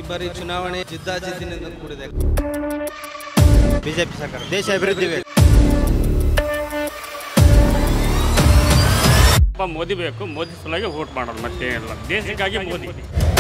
ಬಾರಿ ಚುನಾವಣೆ ಜಿದ್ದಾಜಿದ್ದಿನಿಂದ ಕೂಡಿದೆ ಬಿಜೆಪಿ ಸರ್ಕಾರ ದೇಶ ಅಭಿವೃದ್ಧಿ ಬೇಕು ಒಬ್ಬ ಮೋದಿ ಬೇಕು ಮೋದಿ ಸಲುವಾಗಿ ವೋಟ್ ಮಾಡೋದು ಮತ್ತೇನಿಲ್ಲ ದೇಶಕ್ಕಾಗಿ ಮೋದಿ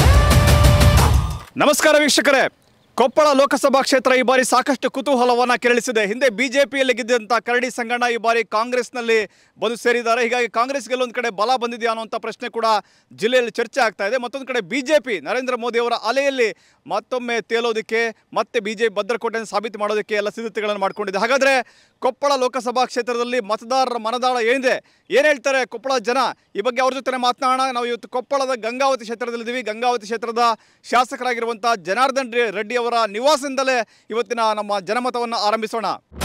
ನಮಸ್ಕಾರ ವೀಕ್ಷಕರೇ ಕೊಪ್ಪಳ ಲೋಕಸಭಾ ಕ್ಷೇತ್ರ ಈ ಬಾರಿ ಸಾಕಷ್ಟು ಕುತೂಹಲವನ್ನು ಕೆರಳಿಸಿದೆ ಹಿಂದೆ ಬಿಜೆಪಿಯಲ್ಲಿ ಗೆದ್ದಂಥ ಕರಡಿ ಸಂಗಣ್ಣ ಈ ಬಾರಿ ಕಾಂಗ್ರೆಸ್ನಲ್ಲಿ ಬಂದು ಸೇರಿದ್ದಾರೆ ಹೀಗಾಗಿ ಕಾಂಗ್ರೆಸ್ ಗೆಲ್ಲೊಂದು ಕಡೆ ಬಲ ಬಂದಿದೆಯಾ ಅನ್ನುವಂಥ ಪ್ರಶ್ನೆ ಕೂಡ ಜಿಲ್ಲೆಯಲ್ಲಿ ಚರ್ಚೆ ಆಗ್ತಾ ಇದೆ ಮತ್ತೊಂದು ಕಡೆ ಬಿಜೆಪಿ ನರೇಂದ್ರ ಮೋದಿ ಅವರ ಅಲೆಯಲ್ಲಿ ಮತ್ತೊಮ್ಮೆ ತೇಲೋದಕ್ಕೆ ಮತ್ತೆ ಬಿಜೆಪಿ ಭದ್ರಕೋಟೆಯನ್ನು ಸಾಬೀತು ಮಾಡೋದಕ್ಕೆ ಎಲ್ಲ ಸಿದ್ಧತೆಗಳನ್ನು ಮಾಡ್ಕೊಂಡಿದೆ ಹಾಗಾದರೆ ಕೊಪ್ಪಳ ಲೋಕಸಭಾ ಕ್ಷೇತ್ರದಲ್ಲಿ ಮತದಾರರ ಮನದಾಳ ಏನಿದೆ ಏನು ಹೇಳ್ತಾರೆ ಕೊಪ್ಪಳ ಜನ ಈ ಬಗ್ಗೆ ಅವ್ರ ಜೊತೆ ಮಾತನಾಡೋಣ ನಾವು ಇವತ್ತು ಕೊಪ್ಪಳದ ಗಂಗಾವತಿ ಕ್ಷೇತ್ರದಲ್ಲಿದ್ದೀವಿ ಗಂಗಾವತಿ ಕ್ಷೇತ್ರದ ಶಾಸಕರಾಗಿರುವಂಥ ಜನಾರ್ದನ್ ರೆ- ರೆಡ್ಡಿ ಅವರ ನಿವಾಸದಿಂದಲೇ ಇವತ್ತಿನ ನಮ್ಮ ಜನಮತವನ್ನು ಆರಂಭಿಸೋಣ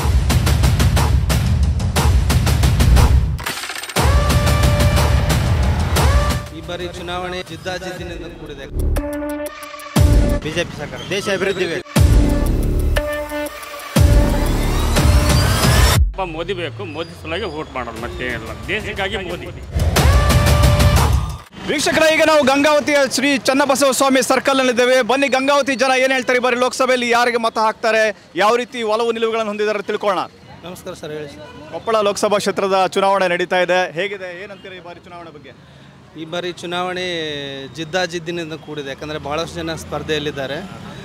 ಈ ಬಾರಿ ಚುನಾವಣೆ ಜಿದ್ದಾಜಿದ್ದಿನಿಂದ ಕೂಡಿದೆ ಬಿಜೆಪಿ ಸರ್ಕಾರ ದೇಶ ಅಭಿವೃದ್ಧಿ ಬೇಕು ಒಬ್ಬ ಮೋದಿ ಬೇಕು ಮೋದಿ ಸಲುವಾಗಿ ವೋಟ್ ಮಾಡೋದು ಮತ್ತೇನಿಲ್ಲ ದೇಶಕ್ಕಾಗಿ ಮೋದಿ ವೀಕ್ಷಕರ ಈಗ ನಾವು ಗಂಗಾವತಿಯ ಶ್ರೀ ಚನ್ನಬಸವ ಸ್ವಾಮಿ ಸರ್ಕಲ್ನಲ್ಲಿದ್ದೇವೆ ಬನ್ನಿ ಗಂಗಾವತಿ ಜನ ಏನು ಹೇಳ್ತಾರೆ ಈ ಬಾರಿ ಲೋಕಸಭೆಯಲ್ಲಿ ಯಾರಿಗೆ ಮತ ಹಾಕ್ತಾರೆ ಯಾವ ರೀತಿ ಒಲವು ನಿಲುವುಗಳನ್ನು ಹೊಂದಿದ್ದಾರೆ ತಿಳ್ಕೊಳ್ಳೋಣ ನಮಸ್ಕಾರ ಸರ್ ಹೇಳಿ ಸರ್ ಕೊಪ್ಪಳ ಲೋಕಸಭಾ ಕ್ಷೇತ್ರದ ಚುನಾವಣೆ ನಡೀತಾ ಇದೆ ಹೇಗಿದೆ ಏನಂತೀರಿ ಈ ಬಾರಿ ಚುನಾವಣೆ ಬಗ್ಗೆ ಈ ಬಾರಿ ಚುನಾವಣೆ ಜಿದ್ದಾಜಿದ್ದಿನಿಂದ ಕೂಡಿದೆ ಯಾಕಂದರೆ ಭಾಳಷ್ಟು ಜನ ಸ್ಪರ್ಧೆಯಲ್ಲಿದ್ದಾರೆ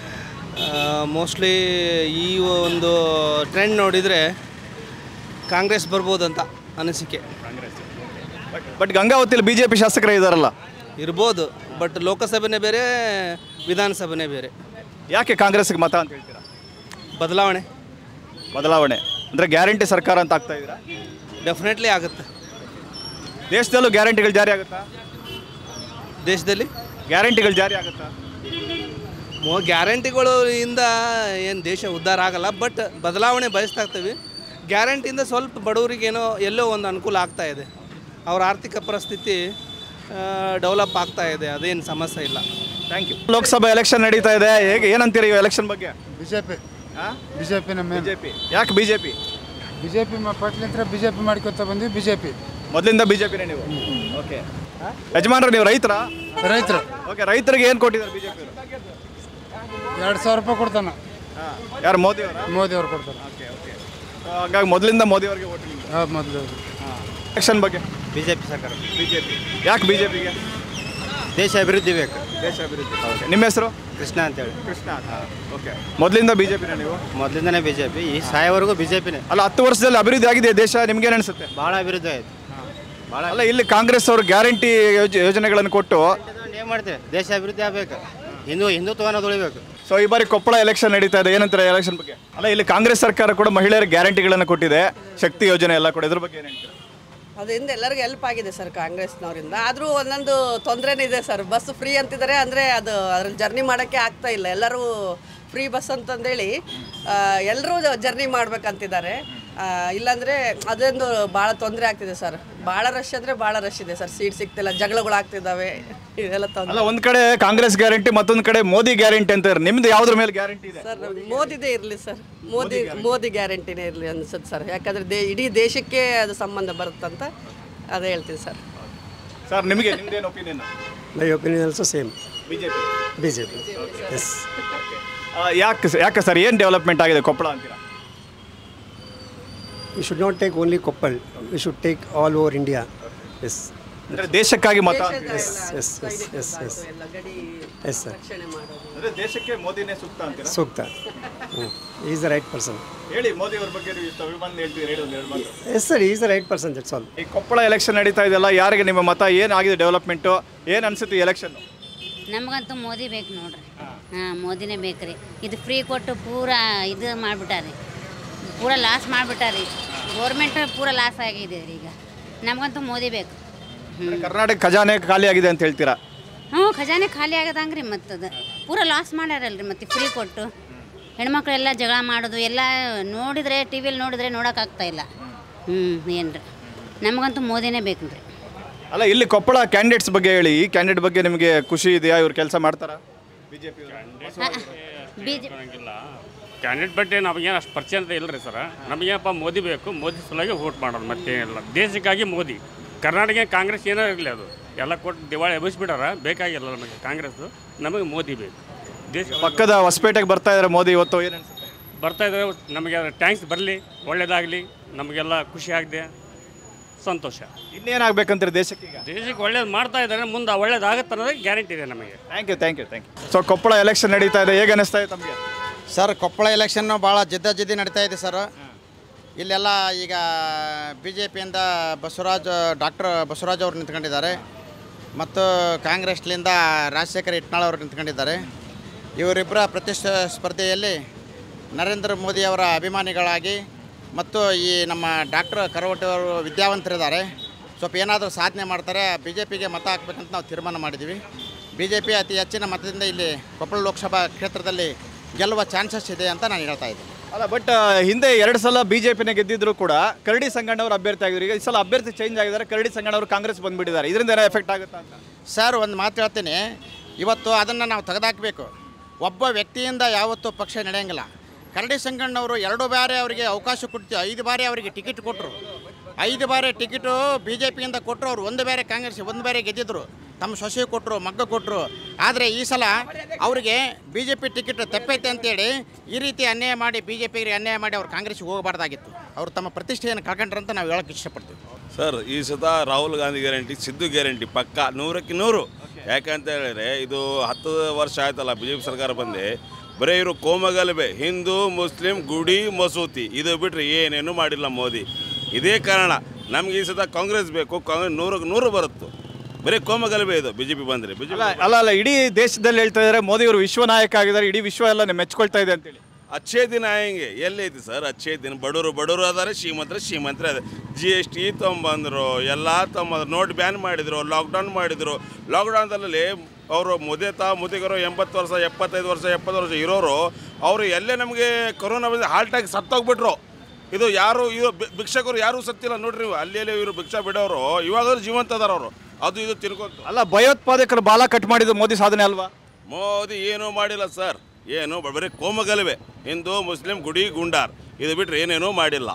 ಮೋಸ್ಟ್ಲಿ ಈ ಒಂದು ಟ್ರೆಂಡ್ ನೋಡಿದರೆ ಕಾಂಗ್ರೆಸ್ ಬರ್ಬೋದು ಅಂತ ಅನಿಸಿಕೆ ಬಟ್ ಬಟ್ ಗಂಗಾವತಿಯಲ್ಲಿ ಬಿಜೆಪಿ ಶಾಸಕರೇ ಇದ್ದಾರಲ್ಲ ಇರ್ಬೋದು ಬಟ್ ಲೋಕಸಭೆನೇ ಬೇರೆ ವಿಧಾನಸಭೆನೇ ಬೇರೆ ಯಾಕೆ ಕಾಂಗ್ರೆಸ್ಗೆ ಮತ ಅಂತ ಹೇಳ್ತೀರಾ ಬದಲಾವಣೆ ಬದಲಾವಣೆ ಅಂದರೆ ಗ್ಯಾರಂಟಿ ಸರ್ಕಾರ ಅಂತ ಆಗ್ತಾ ಇದ್ದೀರಾ ಡೆಫಿನೆಟ್ಲಿ ಆಗುತ್ತೆ ದೇಶದಲ್ಲೂ ಗ್ಯಾರಂಟಿಗಳು ಜಾರಿ ಆಗುತ್ತಾ ದೇಶದಲ್ಲಿ ಗ್ಯಾರಂಟಿಗಳು ಜಾರಿ ಆಗುತ್ತಾ ಮೋ ಗ್ಯಾರಂಟಿಗಳು ಇಂದ ಏನು ದೇಶ ಉದ್ಧಾರ ಆಗಲ್ಲ ಬಟ್ ಬದಲಾವಣೆ ಬಯಸ್ತಾ ಇರ್ತೀವಿ ಗ್ಯಾರಂಟಿಯಿಂದ ಸ್ವಲ್ಪ ಬಡವರಿಗೇನೋ ಎಲ್ಲೋ ಒಂದು ಅನುಕೂಲ ಆಗ್ತಾ ಇದೆ ಅವ್ರ ಆರ್ಥಿಕ ಪರಿಸ್ಥಿತಿ ಡೆವಲಪ್ ಆಗ್ತಾ ಇದೆ ಅದೇನು ಸಮಸ್ಯೆ ಇಲ್ಲ ಥ್ಯಾಂಕ್ ಯು ಲೋಕಸಭಾ ಎಲೆಕ್ಷನ್ ನಡೀತಾ ಇದೆ ಹೇಗೆ ಏನಂತೀರಿ ಈ ಎಲೆಕ್ಷನ್ ಬಗ್ಗೆ ಬಿಜೆಪಿ ಬಿಜೆಪಿ ನಮ್ಮ ಬಿಜೆಪಿ ಯಾಕೆ ಬಿಜೆಪಿ ಬಿಜೆಪಿ ಪಟ್ಲಿಂತ್ರ ಬಿಜೆಪಿ ಮಾಡ್ಕೊತ ಬಂದ್ವಿ ಬಿಜೆಪಿ ಮೊದಲಿಂದ ಬಿಜೆಪಿನೇ ನೀವು ಓಕೆ ಯಜಮಾನ್ರು ನೀವು ರೈತರ ರೈತರು ಓಕೆ ರೈತರಿಗೆ ಏನು ಕೊಟ್ಟಿದ್ದಾರೆ ಬಿಜೆಪಿ ಎರಡು ಸಾವಿರ ರೂಪಾಯಿ ಕೊಡ್ತಾನ ಯಾರು ಮೋದಿ ಅವರ ಮೋದಿ ಅವ್ರು ಕೊಡ್ತಾರೆ ಓಕೆ ಓಕೆ ಹಾಗಾಗಿ ಮೊದಲಿಂದ ಮೋದಿ ಅವರಿಗೆ ಓಟ್ ಹಾಂ ಮೊದಲು ಎಲೆಕ್ಷನ್ ಬಗ್ಗೆ ಬಿಜೆಪಿ ಸರ್ಕಾರ ಬಿಜೆಪಿ ಯಾಕೆ ಬಿಜೆಪಿಗೆ ದೇಶ ಅಭಿವೃದ್ಧಿ ಬೇಕು ದೇಶ ಅಭಿವೃದ್ಧಿ ಓಕೆ ನಿಮ್ಮ ಹೆಸರು ಕೃಷ್ಣ ಅಂತೇಳಿ ಕೃಷ್ಣ ಓಕೆ ಮೊದಲಿಂದ ಬಿಜೆಪಿನ ನೀವು ಮೊದಲಿಂದನೇ ಬಿಜೆಪಿ ಈ ಸಾಯವರೆಗೂ ಬಿಜೆಪಿನೇ ಅಲ್ಲ ಹತ್ತು ವರ್ಷದಲ್ಲಿ ಅಭಿವೃದ್ಧಿ ಆಗಿದೆ ದೇಶ ನಿಮ್ಗೇನು ಅನಿಸುತ್ತೆ ಭಾಳ ಅಭಿವೃದ್ಧಿ ಆಯ್ತು ಭಾಳ ಅಲ್ಲ ಇಲ್ಲಿ ಕಾಂಗ್ರೆಸ್ ಅವರು ಗ್ಯಾರಂಟಿ ಯೋಜನೆಗಳನ್ನು ಕೊಟ್ಟು ಏನು ಮಾಡ್ತೇವೆ ದೇಶ ಅಭಿವೃದ್ಧಿ ಆಗಬೇಕು ಹಿಂದೂ ಹಿಂದುತ್ವನ ತುಳಿಬೇಕು ಸೊ ಈ ಬಾರಿ ಕೊಪ್ಪಳ ಎಲೆಕ್ಷನ್ ನಡೀತಾ ಇದೆ ಏನಂತಾರೆ ಎಲೆಕ್ಷನ್ ಬಗ್ಗೆ ಅಲ್ಲ ಇಲ್ಲಿ ಕಾಂಗ್ರೆಸ್ ಸರ್ಕಾರ ಕೂಡ ಮಹಿಳೆಯರಿಗೆ ಗ್ಯಾರಂಟಿಗಳನ್ನು ಕೊಟ್ಟಿದೆ ಶಕ್ತಿ ಯೋಜನೆ ಎಲ್ಲ ಕೂಡ ಇದ್ರ ಬಗ್ಗೆ ಏನು ಹೇಳ್ತೀರಾ ಅದರಿಂದ ಎಲ್ಲರಿಗೂ ಹೆಲ್ಪ್ ಆಗಿದೆ ಸರ್ ಕಾಂಗ್ರೆಸ್ನವರಿಂದ ಆದರೂ ಒಂದೊಂದು ತೊಂದರೆನೇ ಇದೆ ಸರ್ ಬಸ್ ಫ್ರೀ ಅಂತಿದ್ದಾರೆ ಅಂದರೆ ಅದು ಅದ್ರಲ್ಲಿ ಜರ್ನಿ ಮಾಡೋಕ್ಕೆ ಆಗ್ತಾ ಇಲ್ಲ ಎಲ್ಲರೂ ಫ್ರೀ ಬಸ್ ಅಂತಂದೇಳಿ ಎಲ್ಲರೂ ಜರ್ನಿ ಮಾಡ್ಬೇಕಂತಿದ್ದಾರೆ ಆ, ಇಲ್ಲಾಂದರೆ ಅದೊಂದು ಭಾಳ ತೊಂದರೆ ಆಗ್ತಿದೆ ಸರ್ ಭಾಳ ರಶ್ ಅಂದರೆ ಭಾಳ ರಶ್ ಇದೆ ಸರ್ ಸೀಟ್ ಸಿಗ್ತಿಲ್ಲ ಜಗಳಗಳು ಆಗ್ತಿದ್ದಾವೆ ಇದೆಲ್ಲ ತೊಂದರೆ ಅಲ್ಲ ಒಂದ್ ಕಡೆ ಕಾಂಗ್ರೆಸ್ ಗ್ಯಾರಂಟಿ ಮತ್ತೊಂದ್ ಕಡೆ ಮೋದಿ ಗ್ಯಾರಂಟಿ ಅಂತಾರೆ ನಿಮ್ದು ಯಾವ್ದ್ರ ಮೇಲೆ ಗ್ಯಾರಂಟಿ ಇದೆ ಸರ್ ಮೋದಿದೇ ಇರಲಿ ಸರ್ ಮೋದಿ ಮೋದಿ ಗ್ಯಾರಂಟಿನೇ ಇರಲಿ ಅನ್ಸುತ್ತೆ ಸರ್ ಯಾಕಂದರೆ ದೇ ಇಡೀ ದೇಶಕ್ಕೆ ಅದು ಸಂಬಂಧ ಬರುತ್ತಂತ ಅದೇ ಹೇಳ್ತೀನಿ ಸರ್ ಸರ್ ನಿಮಗೆ ನಿಮ್ದೇನು opinion My opinion also same. BJP BJP. Yes. ಯಾಕೆ ಯಾಕೆ ಸರ್ ಏನು ಡೆವಲಪ್ಮೆಂಟ್ ಆಗಿದೆ ಕೊಪ್ಪಳ ಅಂತೀರಾ We should not take only Koppal. We should take all over India. Yes. ಅಂದ್ರೆ ದೇಶಕ್ಕಾಗಿ ಮತ Yes. Yes. Yes. Yes. Yes. ಎಲ್ಲ ಗಡಿ Yes, sir. ರಕ್ಷಣೆ ಮಾಡೋದು ಅಂದ್ರೆ ದೇಶಕ್ಕೆ ಮೋದಿನೇ ಸೂಕ್ತ ಅಂತೀರಾ Sukta. Mm. He is the right person. ಹೇಳಿ ಮೋದಿ ಅವ್ರ ಬಗ್ಗೆ ನೀವು ಇಷ್ಟು ಅಭಿಮಾನ ಹೇಳ್ತೀರಿ ಹೇಳಿ ಒಂದು ಎರಡು ಮಾತು Yes, sir. He is the right person. That's all. ಈ ಕೊಪ್ಪಳ ಎಲೆಕ್ಷನ್ ನಡೀತಾ ಇದೆಯಲ್ಲ ಯಾರಿಗೆ ನಿಮ್ಮ ಮತ ಏನಾಗಿದೆ ಡೆವಲಪ್ಮೆಂಟು ಏನು ಅನ್ಸುತ್ತೆ ಈ ಎಲೆಕ್ಷನ್ ನಮಗಂತೂ ಮೋದಿ ಬೇಕು ನೋಡ್ರಿ ಹಾಂ ಮೋದಿನೇ ಬೇಕು ರೀ ಇದು ಫ್ರೀ ಕೊಟ್ಟು ಪೂರಾ ಇದು ಮಾಡಿಬಿಟ್ಟಾರಿ ಪೂರಾ ಲಾಸ್ ಮಾಡಿಬಿಟ್ಟಾರಿ ಗೋರ್ಮೆಂಟ್ ಪೂರಾ ಲಾಸ್ ಆಗಿದೆ ರೀ ಈಗ ನಮಗಂತೂ ಮೋದಿ ಬೇಕು ಹ್ಞೂ ಕರ್ನಾಟಕ ಖಜಾನೆ ಖಾಲಿ ಆಗಿದೆ ಅಂತ ಹೇಳ್ತೀರಾ ಹ್ಞೂ ಖಜಾನೆ ಖಾಲಿ ಆಗದಂಗೆ ರೀ ಮತ್ತದು ಪೂರಾ ಲಾಸ್ ಮಾಡ್ಯಾರಲ್ರಿ ಮತ್ತೆ ಫ್ರೀ ಕೊಟ್ಟು ಹೆಣ್ಮಕ್ಳೆಲ್ಲ ಜಗಳ ಮಾಡೋದು ಎಲ್ಲ ನೋಡಿದರೆ ಟಿ ವಿಲಿ ನೋಡಿದರೆ ನೋಡೋಕ್ಕಾಗ್ತಾ ಇಲ್ಲ ಹ್ಞೂ ಏನು ರೀ ನಮಗಂತೂ ಮೋದಿನೇ ಬೇಕು ರೀ ಅಲ್ಲ ಇಲ್ಲಿ ಕೊಪ್ಪಳ ಕ್ಯಾಂಡಿಡೇಟ್ಸ್ ಬಗ್ಗೆ ಹೇಳಿ ಈ ಕ್ಯಾಂಡಿಡೇಟ್ ಬಗ್ಗೆ ನಿಮಗೆ ಖುಷಿ ಇದೆಯಾ ಇವ್ರು ಕೆಲಸ ಮಾಡ್ತಾರಾ ಬಿಜೆಪಿ ಬಿ ಜೆ ಇಲ್ಲ ಕ್ಯಾಂಡಿಡೇಟ್ ಬಗ್ಗೆ ನಮಗೇನು ಅಷ್ಟು ಪರಿಚಯ ಅಂತ ಇಲ್ಲ ರೀ ಸರ್ ನಮಗೇನಪ್ಪ ಮೋದಿ ಬೇಕು ಮೋದಿ ಸಲುವಾಗಿ ವೋಟ್ ಮಾಡೋದು ಮತ್ತೇನಿಲ್ಲ ದೇಶಕ್ಕಾಗಿ ಮೋದಿ ಕರ್ನಾಟಕ ಕಾಂಗ್ರೆಸ್ ಏನೋ ಇರಲಿ ಅದು ಎಲ್ಲ ಕೊಟ್ಟು ದಿವಾಳಿ ಎಬ್ಬಿಸ್ಬಿಟ್ಟಾರ ಬೇಕಾಗಿಲ್ಲ ನಮಗೆ ಕಾಂಗ್ರೆಸ್ಸು ನಮಗೆ ಮೋದಿ ಬೇಕು ದೇಶ ಪಕ್ಕದ ಹೊಸಪೇಟೆಗೆ ಬರ್ತಾ ಇದ್ದಾರೆ ಮೋದಿ ಇವತ್ತು ಏನು ಅನ್ಸುತ್ತೆ ಬರ್ತಾ ಇದ್ದಾರೆ ನಮಗೆ ಟ್ಯಾಂಕ್ಸ್ ಬರಲಿ ಒಳ್ಳೇದಾಗಲಿ ನಮಗೆಲ್ಲ ಖುಷಿ ಆಗದೆ ಸಂತೋಷ ಇನ್ನೇನಾಗಬೇಕಂತೀರಿ ದೇಶಕ್ಕೆ ಈಗ ದೇಶಕ್ಕೆ ಒಳ್ಳೇದು ಮಾಡ್ತಾ ಇದ್ದಾರೆ ಮುಂದೆ ಒಳ್ಳೇದಾಗುತ್ತೆ ಅನ್ನೋದೇ ಗ್ಯಾರಂಟಿ ಇದೆ ನಮಗೆ thank you thank you thank you so Koppal election ನಡೀತಾ ಇದೆ ಹೇಗೆ ಅನಿಸ್ತಾ ಇದೆ ತಮಗೆ ಸರ್ ಕೊಪ್ಪಳ ಎಲೆಕ್ಷನ್ನು ಭಾಳ ಜಿದ್ದಾಜಿದ್ದಿ ನಡೀತಾ ಇದೆ ಸರ್ ಇಲ್ಲೆಲ್ಲ ಈಗ ಬಿ ಜೆ ಪಿಯಿಂದ ಬಸವರಾಜ್ ಡಾಕ್ಟರ್ ಬಸವರಾಜ್ ಅವರು ನಿಂತ್ಕೊಂಡಿದ್ದಾರೆ ಮತ್ತು ಕಾಂಗ್ರೆಸ್ಲಿಂದ ರಾಜಶೇಖರ್ ಇಟ್ನಾಳ್ ಅವರು ನಿಂತ್ಕೊಂಡಿದ್ದಾರೆ ಇವರಿಬ್ಬರ ಪ್ರತಿಷ್ಠ ಸ್ಪರ್ಧೆಯಲ್ಲಿ ನರೇಂದ್ರ ಮೋದಿ ಅವರ ಅಭಿಮಾನಿಗಳಾಗಿ ಮತ್ತು ಈ ನಮ್ಮ ಡಾಕ್ಟರ್ ಕರವಟಿ ಅವರು ವಿದ್ಯಾವಂತರಿದ್ದಾರೆ ಸ್ವಲ್ಪ ಏನಾದರೂ ಸಾಧನೆ ಮಾಡ್ತಾರೆ ಬಿ ಜೆ ಪಿಗೆ ಮತ ಹಾಕ್ಬೇಕಂತ ನಾವು ತೀರ್ಮಾನ ಮಾಡಿದ್ದೀವಿ ಬಿ ಜೆ ಪಿ ಅತಿ ಹೆಚ್ಚಿನ ಮತದಿಂದ ಇಲ್ಲಿ ಕೊಪ್ಪಳ ಲೋಕಸಭಾ ಕ್ಷೇತ್ರದಲ್ಲಿ ಗೆಲ್ಲುವ ಚಾನ್ಸಸ್ ಇದೆ ಅಂತ ನಾನು ಹೇಳ್ತಾ ಇದ್ದೀನಿ ಅಲ್ಲ ಬಟ್ ಹಿಂದೆ ಎರಡು ಸಲ ಬಿಜೆಪಿನ ಗೆದ್ದಿದ್ರು ಕೂಡ ಕರಡಿ ಸಂಗಣ್ಣವರು ಅಭ್ಯರ್ಥಿ ಆಗಿದ್ರು ಈಗ ಈ ಸಲ ಅಭ್ಯರ್ಥಿ ಚೇಂಜ್ ಆಗಿದ್ದಾರೆ ಕರಡಿ ಸಂಗಣ್ಣವರು ಕಾಂಗ್ರೆಸ್ ಬಂದ್ಬಿಟ್ಟಿದ್ದಾರೆ ಇದರಿಂದ ಏನೋ ಎಫೆಕ್ಟ್ ಆಗುತ್ತಾ ಅಂತ ಸರ್ ಒಂದು ಮಾತು ಹೇಳ್ತೀನಿ ಇವತ್ತು ಅದನ್ನು ನಾವು ತೆಗೆದಾಕಬೇಕು ಒಬ್ಬ ವ್ಯಕ್ತಿಯಿಂದ ಯಾವತ್ತೂ ಪಕ್ಷ ನಡೆಯಂಗಿಲ್ಲ ಕರಡಿ ಸಂಗಣ್ಣವರು ಎರಡು ಬಾರಿ ಅವರಿಗೆ ಅವಕಾಶ ಕೊಡ್ತೀವಿ ಐದು ಬಾರಿ ಅವರಿಗೆ ಟಿಕೆಟ್ ಕೊಟ್ಟರು ಐದು ಬಾರಿ ಟಿಕೆಟು ಬಿ ಜೆ ಪಿಯಿಂದ ಕೊಟ್ಟರು ಅವರು ಒಂದು ಬಾರಿ ಕಾಂಗ್ರೆಸ್ ಒಂದು ಬಾರಿ ಗೆದ್ದಿದ್ರು ತಮ್ಮ ಸೊಸೆ ಕೊಟ್ಟರು ಮಗ್ಗ ಕೊಟ್ಟರು ಆದರೆ ಈ ಸಲ ಅವರಿಗೆ ಬಿ ಜೆ ಪಿ ಟಿಕೆಟ್ ತಪ್ಪೈತೆ ಅಂತೇಳಿ ಈ ರೀತಿ ಅನ್ಯಾಯ ಮಾಡಿ ಬಿ ಜೆ ಪಿಗೆ ಅನ್ಯಾಯ ಮಾಡಿ ಅವ್ರು ಕಾಂಗ್ರೆಸ್ಗೆ ಹೋಗಬಾರ್ದಾಗಿತ್ತು ಅವರು ತಮ್ಮ ಪ್ರತಿಷ್ಠೆಯನ್ನು ಕಳ್ಕೊಂಡ್ರಂತ ನಾವು ಹೇಳೋಕ್ಕೆ ಇಷ್ಟಪಡ್ತೀವಿ ಸರ್ ಈ ಸತ ರಾಹುಲ್ ಗಾಂಧಿ ಗ್ಯಾರಂಟಿ ಸಿದ್ದು ಗ್ಯಾರಂಟಿ ಪಕ್ಕ ನೂರಕ್ಕೆ ನೂರು ಯಾಕಂತ ಹೇಳಿದ್ರೆ ಇದು ಹತ್ತು ವರ್ಷ ಆಯ್ತಲ್ಲ ಬಿ ಜೆ ಪಿ ಸರ್ಕಾರ ಬಂದೆ ಬರೀ ಇವರು ಕೋಮಗಲಭೆ ಹಿಂದೂ ಮುಸ್ಲಿಂ ಗುಡಿ ಮಸೂತಿ ಇದು ಬಿಟ್ಟರೆ ಏನೇನು ಮಾಡಿಲ್ಲ ಮೋದಿ ಇದೇ ಕಾರಣ ನಮ್ಗೆ ಈ ಸತ ಕಾಂಗ್ರೆಸ್ ಬೇಕು ಕಾಂಗ್ರೆಸ್ ನೂರಕ್ಕೆ ನೂರು ಬರುತ್ತೆ ಬರೀ ಕೋಮಗಲಭೆ ಇದು ಬಿ ಜೆ ಪಿ ಬಂದರೆ ಬಿ ಜೆ ಅಲ್ಲ ಅಲ್ಲ ಅಲ್ಲ ಇಡೀ ದೇಶದಲ್ಲಿ ಹೇಳ್ತಾ ಇದ್ದಾರೆ ಮೋದಿ ಅವರು ವಿಶ್ವ ನಾಯಕ ಆಗಿದ್ದಾರೆ ಇಡೀ ವಿಶ್ವ ಎಲ್ಲ ಮೆಚ್ಕೊಳ್ತಾ ಇದೆ ಅಂತೇಳಿ ಅಚ್ಚೇ ದಿನ ಹೆಂಗೆ ಎಲ್ಲೈತಿ ಸರ್ ಅಚ್ಚೇ ದಿನ ಬಡವರು ಬಡವರು ಅದಾರೆ ಶ್ರೀಮಂತರ ಶ್ರೀಮಂತರ ಅದ ಜಿ ಎಸ್ ಟಿ ತೊಗೊಂಬಂದರು ಎಲ್ಲ ತೊಗೊಂಬಂದ್ರು ನೋಟ್ ಬ್ಯಾನ್ ಮಾಡಿದರು ಲಾಕ್ಡೌನ್ ಮಾಡಿದರು ಲಾಕ್ಡೌನ್ದಲ್ಲಿ ಅವರು ಮುದೇತ ಮುದಿಗರು ಎಂಬತ್ತು ವರ್ಷ ಎಪ್ಪತ್ತೈದು ವರ್ಷ ಎಪ್ಪತ್ತು ವರ್ಷ ಇರೋರು ಅವರು ಎಲ್ಲೇ ನಮಗೆ ಕೊರೋನಾ ಬಂದು ಹಾಲ್ಟಾಗಿ ಸತ್ತೋಗ್ಬಿಟ್ರು ಇದು ಯಾರು ಇವರು ಭಿಕ್ಷಕರು ಯಾರೂ ಸತ್ತಿಲ್ಲ ನೋಡ್ರಿ ನೀವು ಅಲ್ಲಿ ಅಲ್ಲಿ ಇವರು ಭಿಕ್ಷಾ ಬಿಡೋರು ಇವಾಗಾದ್ರೂ ಜೀವಂತ ಅದಾರ ಅವರು ಅದು ಇದು ತಿನ್ಕೊಂತ ಅಲ್ಲ ಭಯೋತ್ಪಾದಕರು ಬಾಲ ಕಟ್ ಮಾಡಿದ್ದು ಮೋದಿ ಸಾಧನೆ ಅಲ್ವಾ ಮೋದಿ ಏನೂ ಮಾಡಿಲ್ಲ ಸರ್ ಏನು ಬ- ಬರೀ ಕೋಮಗಲಭೆ ಹಿಂದೂ ಮುಸ್ಲಿಂ ಗುಡಿ ಗುಂಡಾರ್ ಇದು ಬಿಟ್ಟರೆ ಏನೇನೂ ಮಾಡಿಲ್ಲ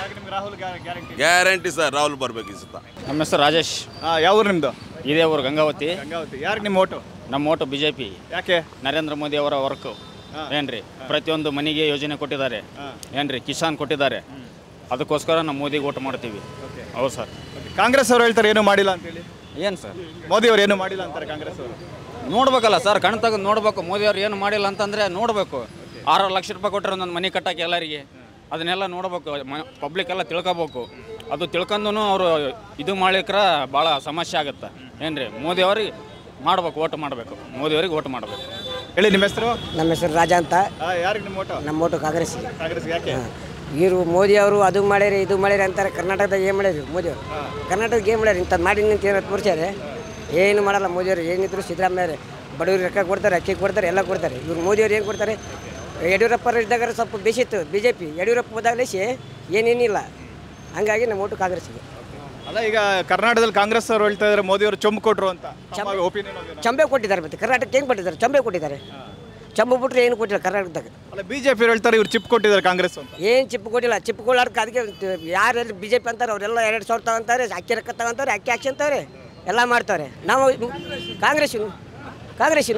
ಗ್ಯಾರಂಟಿ ಸರ್ ರಾಹುಲ್ ಬರ್ಬೇಕು ಈ ಸತ ನಮ್ಮ ಹೆಸರು ರಾಜೇಶ್ ಯಾವ ಊರು ನಿಮ್ದು ಇದೇ ಊರು ಗಂಗಾವತಿ ಗಂಗಾವತಿ ಯಾರಿಗೆ ನಿಮ್ಮ ಓಟು ನಮ್ಮ ಓಟು ಬಿ ಜೆ ಪಿ ಯಾಕೆ ನರೇಂದ್ರ ಮೋದಿ ಅವರ ವರ್ಕು ಏನ್ರಿ ಪ್ರತಿಯೊಂದು ಮನೆಗೆ ಯೋಜನೆ ಕೊಟ್ಟಿದ್ದಾರೆ ಏನ್ರಿ ಕಿಸಾನ್ ಕೊಟ್ಟಿದ್ದಾರೆ ಅದಕ್ಕೋಸ್ಕರ ನಾವು ಮೋದಿಗೆ ಓಟ್ ಮಾಡ್ತೀವಿ ಹೌದು ಸರ್ ಕಾಂಗ್ರೆಸ್ ಅವರು ಹೇಳ್ತಾರೆ ಏನು ಮಾಡಿಲ್ಲ ಅಂತೇಳಿ ಏನು ಸರ್ ಮೋದಿ ಅವರು ಏನು ಮಾಡಿಲ್ಲ ಅಂತಾರೆ ಕಾಂಗ್ರೆಸ್ ಅವರು ನೋಡ್ಬೇಕಲ್ಲ ಸರ್ ಕಣ್ ತೆಗೆದು ನೋಡ್ಬೇಕು ಮೋದಿ ಅವ್ರು ಏನು ಮಾಡಿಲ್ಲ ಅಂತಂದರೆ ನೋಡಬೇಕು ಆರು ಲಕ್ಷ ರೂಪಾಯಿ ಕೊಟ್ಟರೆ ಒಂದೊಂದು ಮನೆ ಕಟ್ಟಕ್ಕೆ ಎಲ್ಲರಿಗೆ ಅದನ್ನೆಲ್ಲ ನೋಡ್ಬೇಕು ಪಬ್ಲಿಕ್ ಎಲ್ಲ ತಿಳ್ಕೊಬೇಕು ಅದು ತಿಳ್ಕೊಂಡು ಅವರು ಇದು ಮಾಡ್ಲಿಕ್ರ ಭಾಳ ಸಮಸ್ಯೆ ಆಗುತ್ತೆ ಏನ್ರಿ ಮೋದಿ ಅವ್ರಿಗೆ ಮಾಡ್ಬೇಕು ಓಟ್ ಮಾಡಬೇಕು ಮೋದಿ ಅವ್ರಿಗೆ ಓಟ್ ಮಾಡಬೇಕು ಹೇಳಿ ನಿಮ್ಮ ಹೆಸರು ನಮ್ಮ ಹೆಸರು ರಾಜ ಅಂತ ಯಾರಿಗೆ ನಿಮ್ಮ ಓಟು ನಮ್ಮ ಓಟು ಕಾಂಗ್ರೆಸ್ಗೆ ಕಾಂಗ್ರೆಸ್ ಯಾಕೆ ಇವರು ಮೋದಿ ಅವರು ಅದು ಮಾಡ್ಯಾರ ಇದು ಮಾಡ್ಯಾರ ಅಂತಾರೆ ಕರ್ನಾಟಕದಾಗ ಏನು ಮಾಡ್ಯಾರ ಮೋದಿ ಅವರು ಕರ್ನಾಟಕದಾಗ ಏನು ಮಾಡ್ಯಾರ ಇಂಥದ್ದು ಮಾಡಿ ನಿಂತ ಏನೋ ತೋರಿಸ್ಯಾರೆ ಏನು ಮಾಡಲ್ಲ ಮೋದಿ ಅವರು ಏನಿದ್ರು ಸಿದ್ದರಾಮಯ್ಯ ಬಡವ್ರಿಗೆ ರೊಕ್ಕ ಕೊಡ್ತಾರೆ ಅಕ್ಕಿ ಕೊಡ್ತಾರೆ ಎಲ್ಲ ಕೊಡ್ತಾರೆ ಇವ್ರು ಮೋದಿ ಅವ್ರು ಏನು ಕೊಡ್ತಾರೆ ಯಡಿಯೂರಪ್ಪ ಇದ್ದಾಗ ಸ್ವಲ್ಪ ಬೇಸಿತ್ತು ಬಿ ಜೆ ಪಿ ಯಡಿಯೂರಪ್ಪ ಹೋದಾಗಲೇಸಿ ಏನೇನಿಲ್ಲ ಹಂಗಾಗಿ ನಮ್ಮ ಓಟು ಕಾಂಗ್ರೆಸ್ಗೆ ಅಲ್ಲ ಈಗ ಕರ್ನಾಟಕದಲ್ಲಿ ಕಾಂಗ್ರೆಸ್ ಅವರು ಹೇಳ್ತಾ ಇದ್ದಾರೆ ಮೋದಿ ಅವರು ಚೊಂಬು ಕೊಟ್ರು ಅಂತ ಒಪಿನಿಯನ್ ಚಂಬೆ ಕೊಟ್ಟಿದ್ದಾರೆ ಮತ್ತೆ ಕರ್ನಾಟಕಕ್ಕೆ ಏನು ಕೊಟ್ಟಿದ್ದಾರೆ ಚಂಬೆ ಕೊಟ್ಟಿದ್ದಾರೆ ಚಂಬು ಬಿಟ್ರೆ ಏನು ಕೊಟ್ಟಿಲ್ಲ ಕರ್ನಾಟಕದಾಗ ಅಲ್ಲ ಬಿಜೆಪಿ ಹೇಳ್ತಾರೆ ಇವ್ರು ಚಿಪ್ ಕೊಟ್ಟಿದ್ದಾರೆ ಕಾಂಗ್ರೆಸ್ ಅಂತ ಏನು ಚಿಪ್ಪು ಕೊಟ್ಟಿಲ್ಲ ಚಿಪ್ಪು ಕೊಡ್ಲಾರ್ದಕ್ಕೆ ಅದಕ್ಕೆ ಯಾರೆಲ್ಲ ಬಿ ಜೆ ಪಿ ಅಂತಾರೆ ಅವರೆಲ್ಲ ಎರಡು ಸಾವಿರ ತಗೊಂತಾರೆ ಅಕ್ಕಿ ರೊಕ್ಕ ತಗೊಂತಾರೆ ಅಕ್ಕಿ ಹಾಕ್ಸಂತಾರೆ ಎಲ್ಲ ಮಾಡ್ತಾರೆ ನಾವು ಕಾಂಗ್ರೆಸ್ಸಿನು ಕಾಂಗ್ರೆಸ್ಸಿನು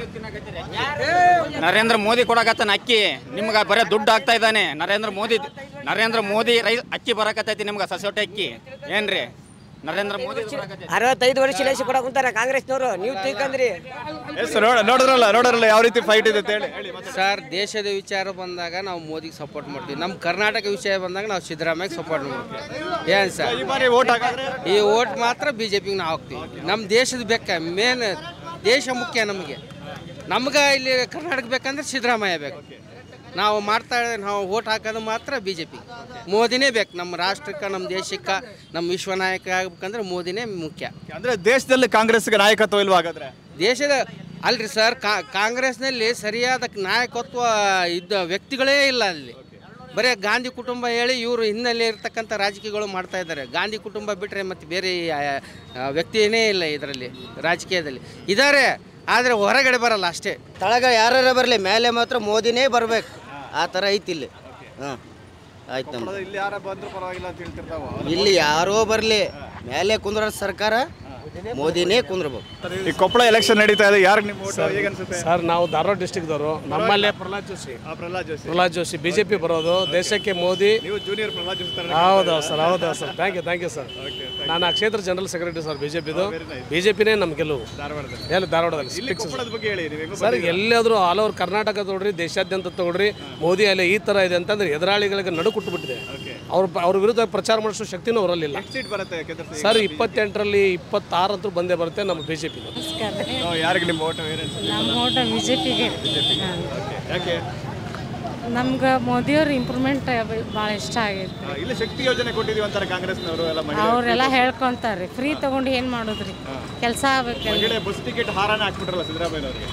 ನರೇಂದ್ರ ಮೋದಿ ಕೊಡಕತ್ತಾನ ಅಕ್ಕಿ ನಿಮ್ಗೆ ಬರೀ ದುಡ್ಡು ಆಗ್ತಾ ಇದ್ದಾನೆ ನರೇಂದ್ರ ಮೋದಿ ನರೇಂದ್ರ ಮೋದಿ ರೈ ಅಕ್ಕಿ ಬರಕತ್ತೈತಿ ನಿಮ್ಗೆ ಸಸೋಟೆ ಅಕ್ಕಿ ಏನ್ರಿ ನರೇಂದ್ರ ಮೋದಿ ಅರವತ್ತೈದು ವರ್ಷ ಲೇಸಿ ಕೊಡಕ್ಕೆ ಕುಂತಾರೆ ಕಾಂಗ್ರೆಸ್ನವರು ನೀವು ತಿಳ್ಕೊಂಡ್ರಿ ಎಸ್ ನೋಡ ನೋಡಿದ್ರಲ್ಲ ನೋಡಿದ್ರಲ್ಲ ಯಾವ ರೀತಿ ಫೈಟ್ ಇದೆ ಅಂತ ಹೇಳಿ ಸರ್ ದೇಶದ ವಿಚಾರ ಬಂದಾಗ ನಾವು ಮೋದಿಗೆ ಸಪೋರ್ಟ್ ಮಾಡ್ತೀವಿ ನಮ್ಮ ಕರ್ನಾಟಕ ವಿಷಯ ಬಂದಾಗ ನಾವು ಸಿದ್ದರಾಮಯ್ಯಗೆ ಸಪೋರ್ಟ್ ಮಾಡ್ತೀವಿ ಏನು ಸರ್ ಈ ಬಾರಿ ಓಟ್ ಹಾಕಿದ್ರೆ ಈ ಓಟ್ ಮಾತ್ರ ಬಿ ಜೆ ಪಿಗೆ ನಾವು ಹಾಕ್ತೀವಿ ನಮ್ಮ ದೇಶದ ಬೇಕ ಮೇನ್ ದೇಶ ಮುಖ್ಯ ನಮಗೆ ನಮ್ಗೆ ಇಲ್ಲಿ ಕರ್ನಾಟಕ ಬೇಕಂದ್ರೆ ಸಿದ್ದರಾಮಯ್ಯ ಬೇಕು ನಾವು ಮಾಡ್ತಾ ನಾವು ಓಟ್ ಹಾಕೋದು ಮಾತ್ರ ಬಿ ಜೆ ಪಿ ಮೋದಿನೇ ಬೇಕು ನಮ್ಮ ರಾಷ್ಟ್ರಕ್ಕೆ ನಮ್ಮ ದೇಶಕ್ಕೆ ನಮ್ಮ ವಿಶ್ವ ನಾಯಕ ಆಗ್ಬೇಕಂದ್ರೆ ಮೋದಿನೇ ಮುಖ್ಯ ಅಂದ್ರೆ ದೇಶದಲ್ಲಿ ಕಾಂಗ್ರೆಸ್ಗೆ ನಾಯಕತ್ವ ಇಲ್ವಾ ಹಾಗಾದ್ರೆ ದೇಶದ ಅಲ್ರಿ ಸರ್ ಕಾಂಗ್ರೆಸ್ನಲ್ಲಿ ಸರಿಯಾದ ನಾಯಕತ್ವ ಇದ್ದ ವ್ಯಕ್ತಿಗಳೇ ಇಲ್ಲ ಅಲ್ಲಿ ಬರೀ ಗಾಂಧಿ ಕುಟುಂಬ ಹೇಳಿ ಇವರು ಹಿನ್ನೆಲೆ ಇರ್ತಕ್ಕಂಥ ರಾಜಕೀಯಗಳು ಮಾಡ್ತಾ ಇದ್ದಾರೆ ಗಾಂಧಿ ಕುಟುಂಬ ಬಿಟ್ಟರೆ ಮತ್ತು ಬೇರೆ ಆ, ಆ, ವ್ಯಕ್ತಿಯೇ ಇಲ್ಲ ಇದರಲ್ಲಿ ರಾಜಕೀಯದಲ್ಲಿ ಇದ್ದಾರೆ ಆದರೆ ಹೊರಗಡೆ ಬರಲ್ಲ ಅಷ್ಟೇ ತಳಗ ಯಾರ್ಯಾರ ಬರಲಿ ಮೇಲೆ ಮಾತ್ರ ಮೋದಿನೇ ಬರಬೇಕು ಆ ಥರ ಐತಿ ಇಲ್ಲಿ ಹಾಂ ಆಯ್ತು ನಮ್ಮ ಇಲ್ಲಿ ಯಾರ ಬಂದ್ರು ಪರವಾಗಿಲ್ಲ ಅಂತ ಹೇಳ್ತಿರ್ತಾವ ಇಲ್ಲಿ ಯಾರೋ ಬರಲಿ ಮೇಲೆ ಕುಂದ್ರ ಸರ್ಕಾರ ಮೋದಿನೇ ಕುಂದ್ರಬೇಕು ಈ ಕೊಪ್ಪಳ ಎಲೆಕ್ಷನ್ ನಡೀತಾ ಇದೆ ಯಾರಿಗೆ ನಿಮ್ಮ vote? ಹೇಗೆ ಅನ್ಸುತ್ತೆ ಸರ್ ನಾವು ಧಾರವಾಡ ಡಿಸ್ಟಿಕ್ದವರು ನಮ್ಮಲ್ಲೇ ಪ್ರಹ್ಲಾದ್ ಜೋಶಿ ಆ, ಪ್ರಹ್ಲಾದ್ ಜೋಶಿ ಪ್ರಹ್ಲಾದ್ ಜೋಶಿ ಬಿಜೆಪಿ ಬರೋದು ದೇಶಕ್ಕೆ ಮೋದಿ ನೀವು ಜೂನಿಯರ್ ಪ್ರಹ್ಲಾದ್ ಜೋಶಿ ತರ ಹೌದಾ ಸರ್ ಹೌದಾ sir thank you thank you sir ನಾನು ಆ ಕ್ಷೇತ್ರ ಜನರಲ್ ಸೆಕ್ರೆಟರಿ ಸರ್ ಬಿಜೆಪಿದು ಬಿಜೆಪಿನೇ ನಮ್ಮ ಗೆಲುವು ಧಾರವಾಡದಲ್ಲಿ ಎಲ್ಲಿ ಧಾರವಾಡದಲ್ಲಿ ಇಲ್ಲಿ ಕೊಪ್ಪಳದ ಬಗ್ಗೆ ಹೇಳಿ ನೀವು ಹೆಂಗೋ ಸರ್ ಎಲ್ಲಾದರೂ ಆಲ್ ಓವರ್ ಕರ್ನಾಟಕ ತಗೊಳ್ರಿ ದೇಶಾದ್ಯಂತ ತಗೊಳ್ರಿ ಮೋದಿ ಅಲ್ಲಿ ಈ ಥರ ಇದೆ ಅಂತಂದ್ರೆ ಎದುರಾಳಿಗಳಿಗೆ ನಡು ಬಿಟ್ಟಿದೆ ಅವ್ರ ಅವ್ರ ವಿರುದ್ಧ ಪ್ರಚಾರ ಮಾಡಿಸೋ ಶಕ್ತಿನೂ ಅವರಲ್ಲಿಲ್ಲ ಸೀಟ್ ಬರುತ್ತೆ ಕೇಂದ್ರ ಸರ್ ಇಪ್ಪತ್ತೆಂಟರಲ್ಲಿ ಇಪ್ಪತ್ತಾರು ಅಂತೂ ಬಂದೇ ಬರುತ್ತೆ ನಮ್ಮ ಬಿ ಜೆ ಪಿ ಯಾರಿಗೆ ನಿಮ್ಮ ಓಟ್ ಏನು ಅನ್ಸುತ್ತೆ ನಮ್ಮ ಓಟ ಬಿ ಜೆ ಪಿಗೆ ಯಾಕೆ ನಮ್ಗೆ ಮೋದಿಯವ್ರ ಇಂಪ್ರೂವ್ಮೆಂಟ್ ಭಾಳ ಇಷ್ಟ ಆಗೈತೆ ಆ, ಇಲ್ಲಿ ಶಕ್ತಿ ಯೋಜನೆ ಕೊಟ್ಟಿದೀವಿ ಅಂತಾರೆ ಕಾಂಗ್ರೆಸ್ನವರು ಎಲ್ಲ ಮಹಿಳೆ ಅವರೆಲ್ಲ ಹೇಳ್ಕೊಂತಾರೆ ಫ್ರೀ ತಗೊಂಡು ಏನು ಮಾಡೋದ್ರಿ ಕೆಲಸ ಆಗ್ಬೇಕಲ್ಲ ಮಹಿಳೆ ಬಸ್ ಟಿಕೆಟ್ ಹಾರಾನ ಹಾಕ್ಬಿಟ್ರಲ್ಲ ಸಿದ್ದರಾಮಯ್ಯನವ್ರಿಗೆ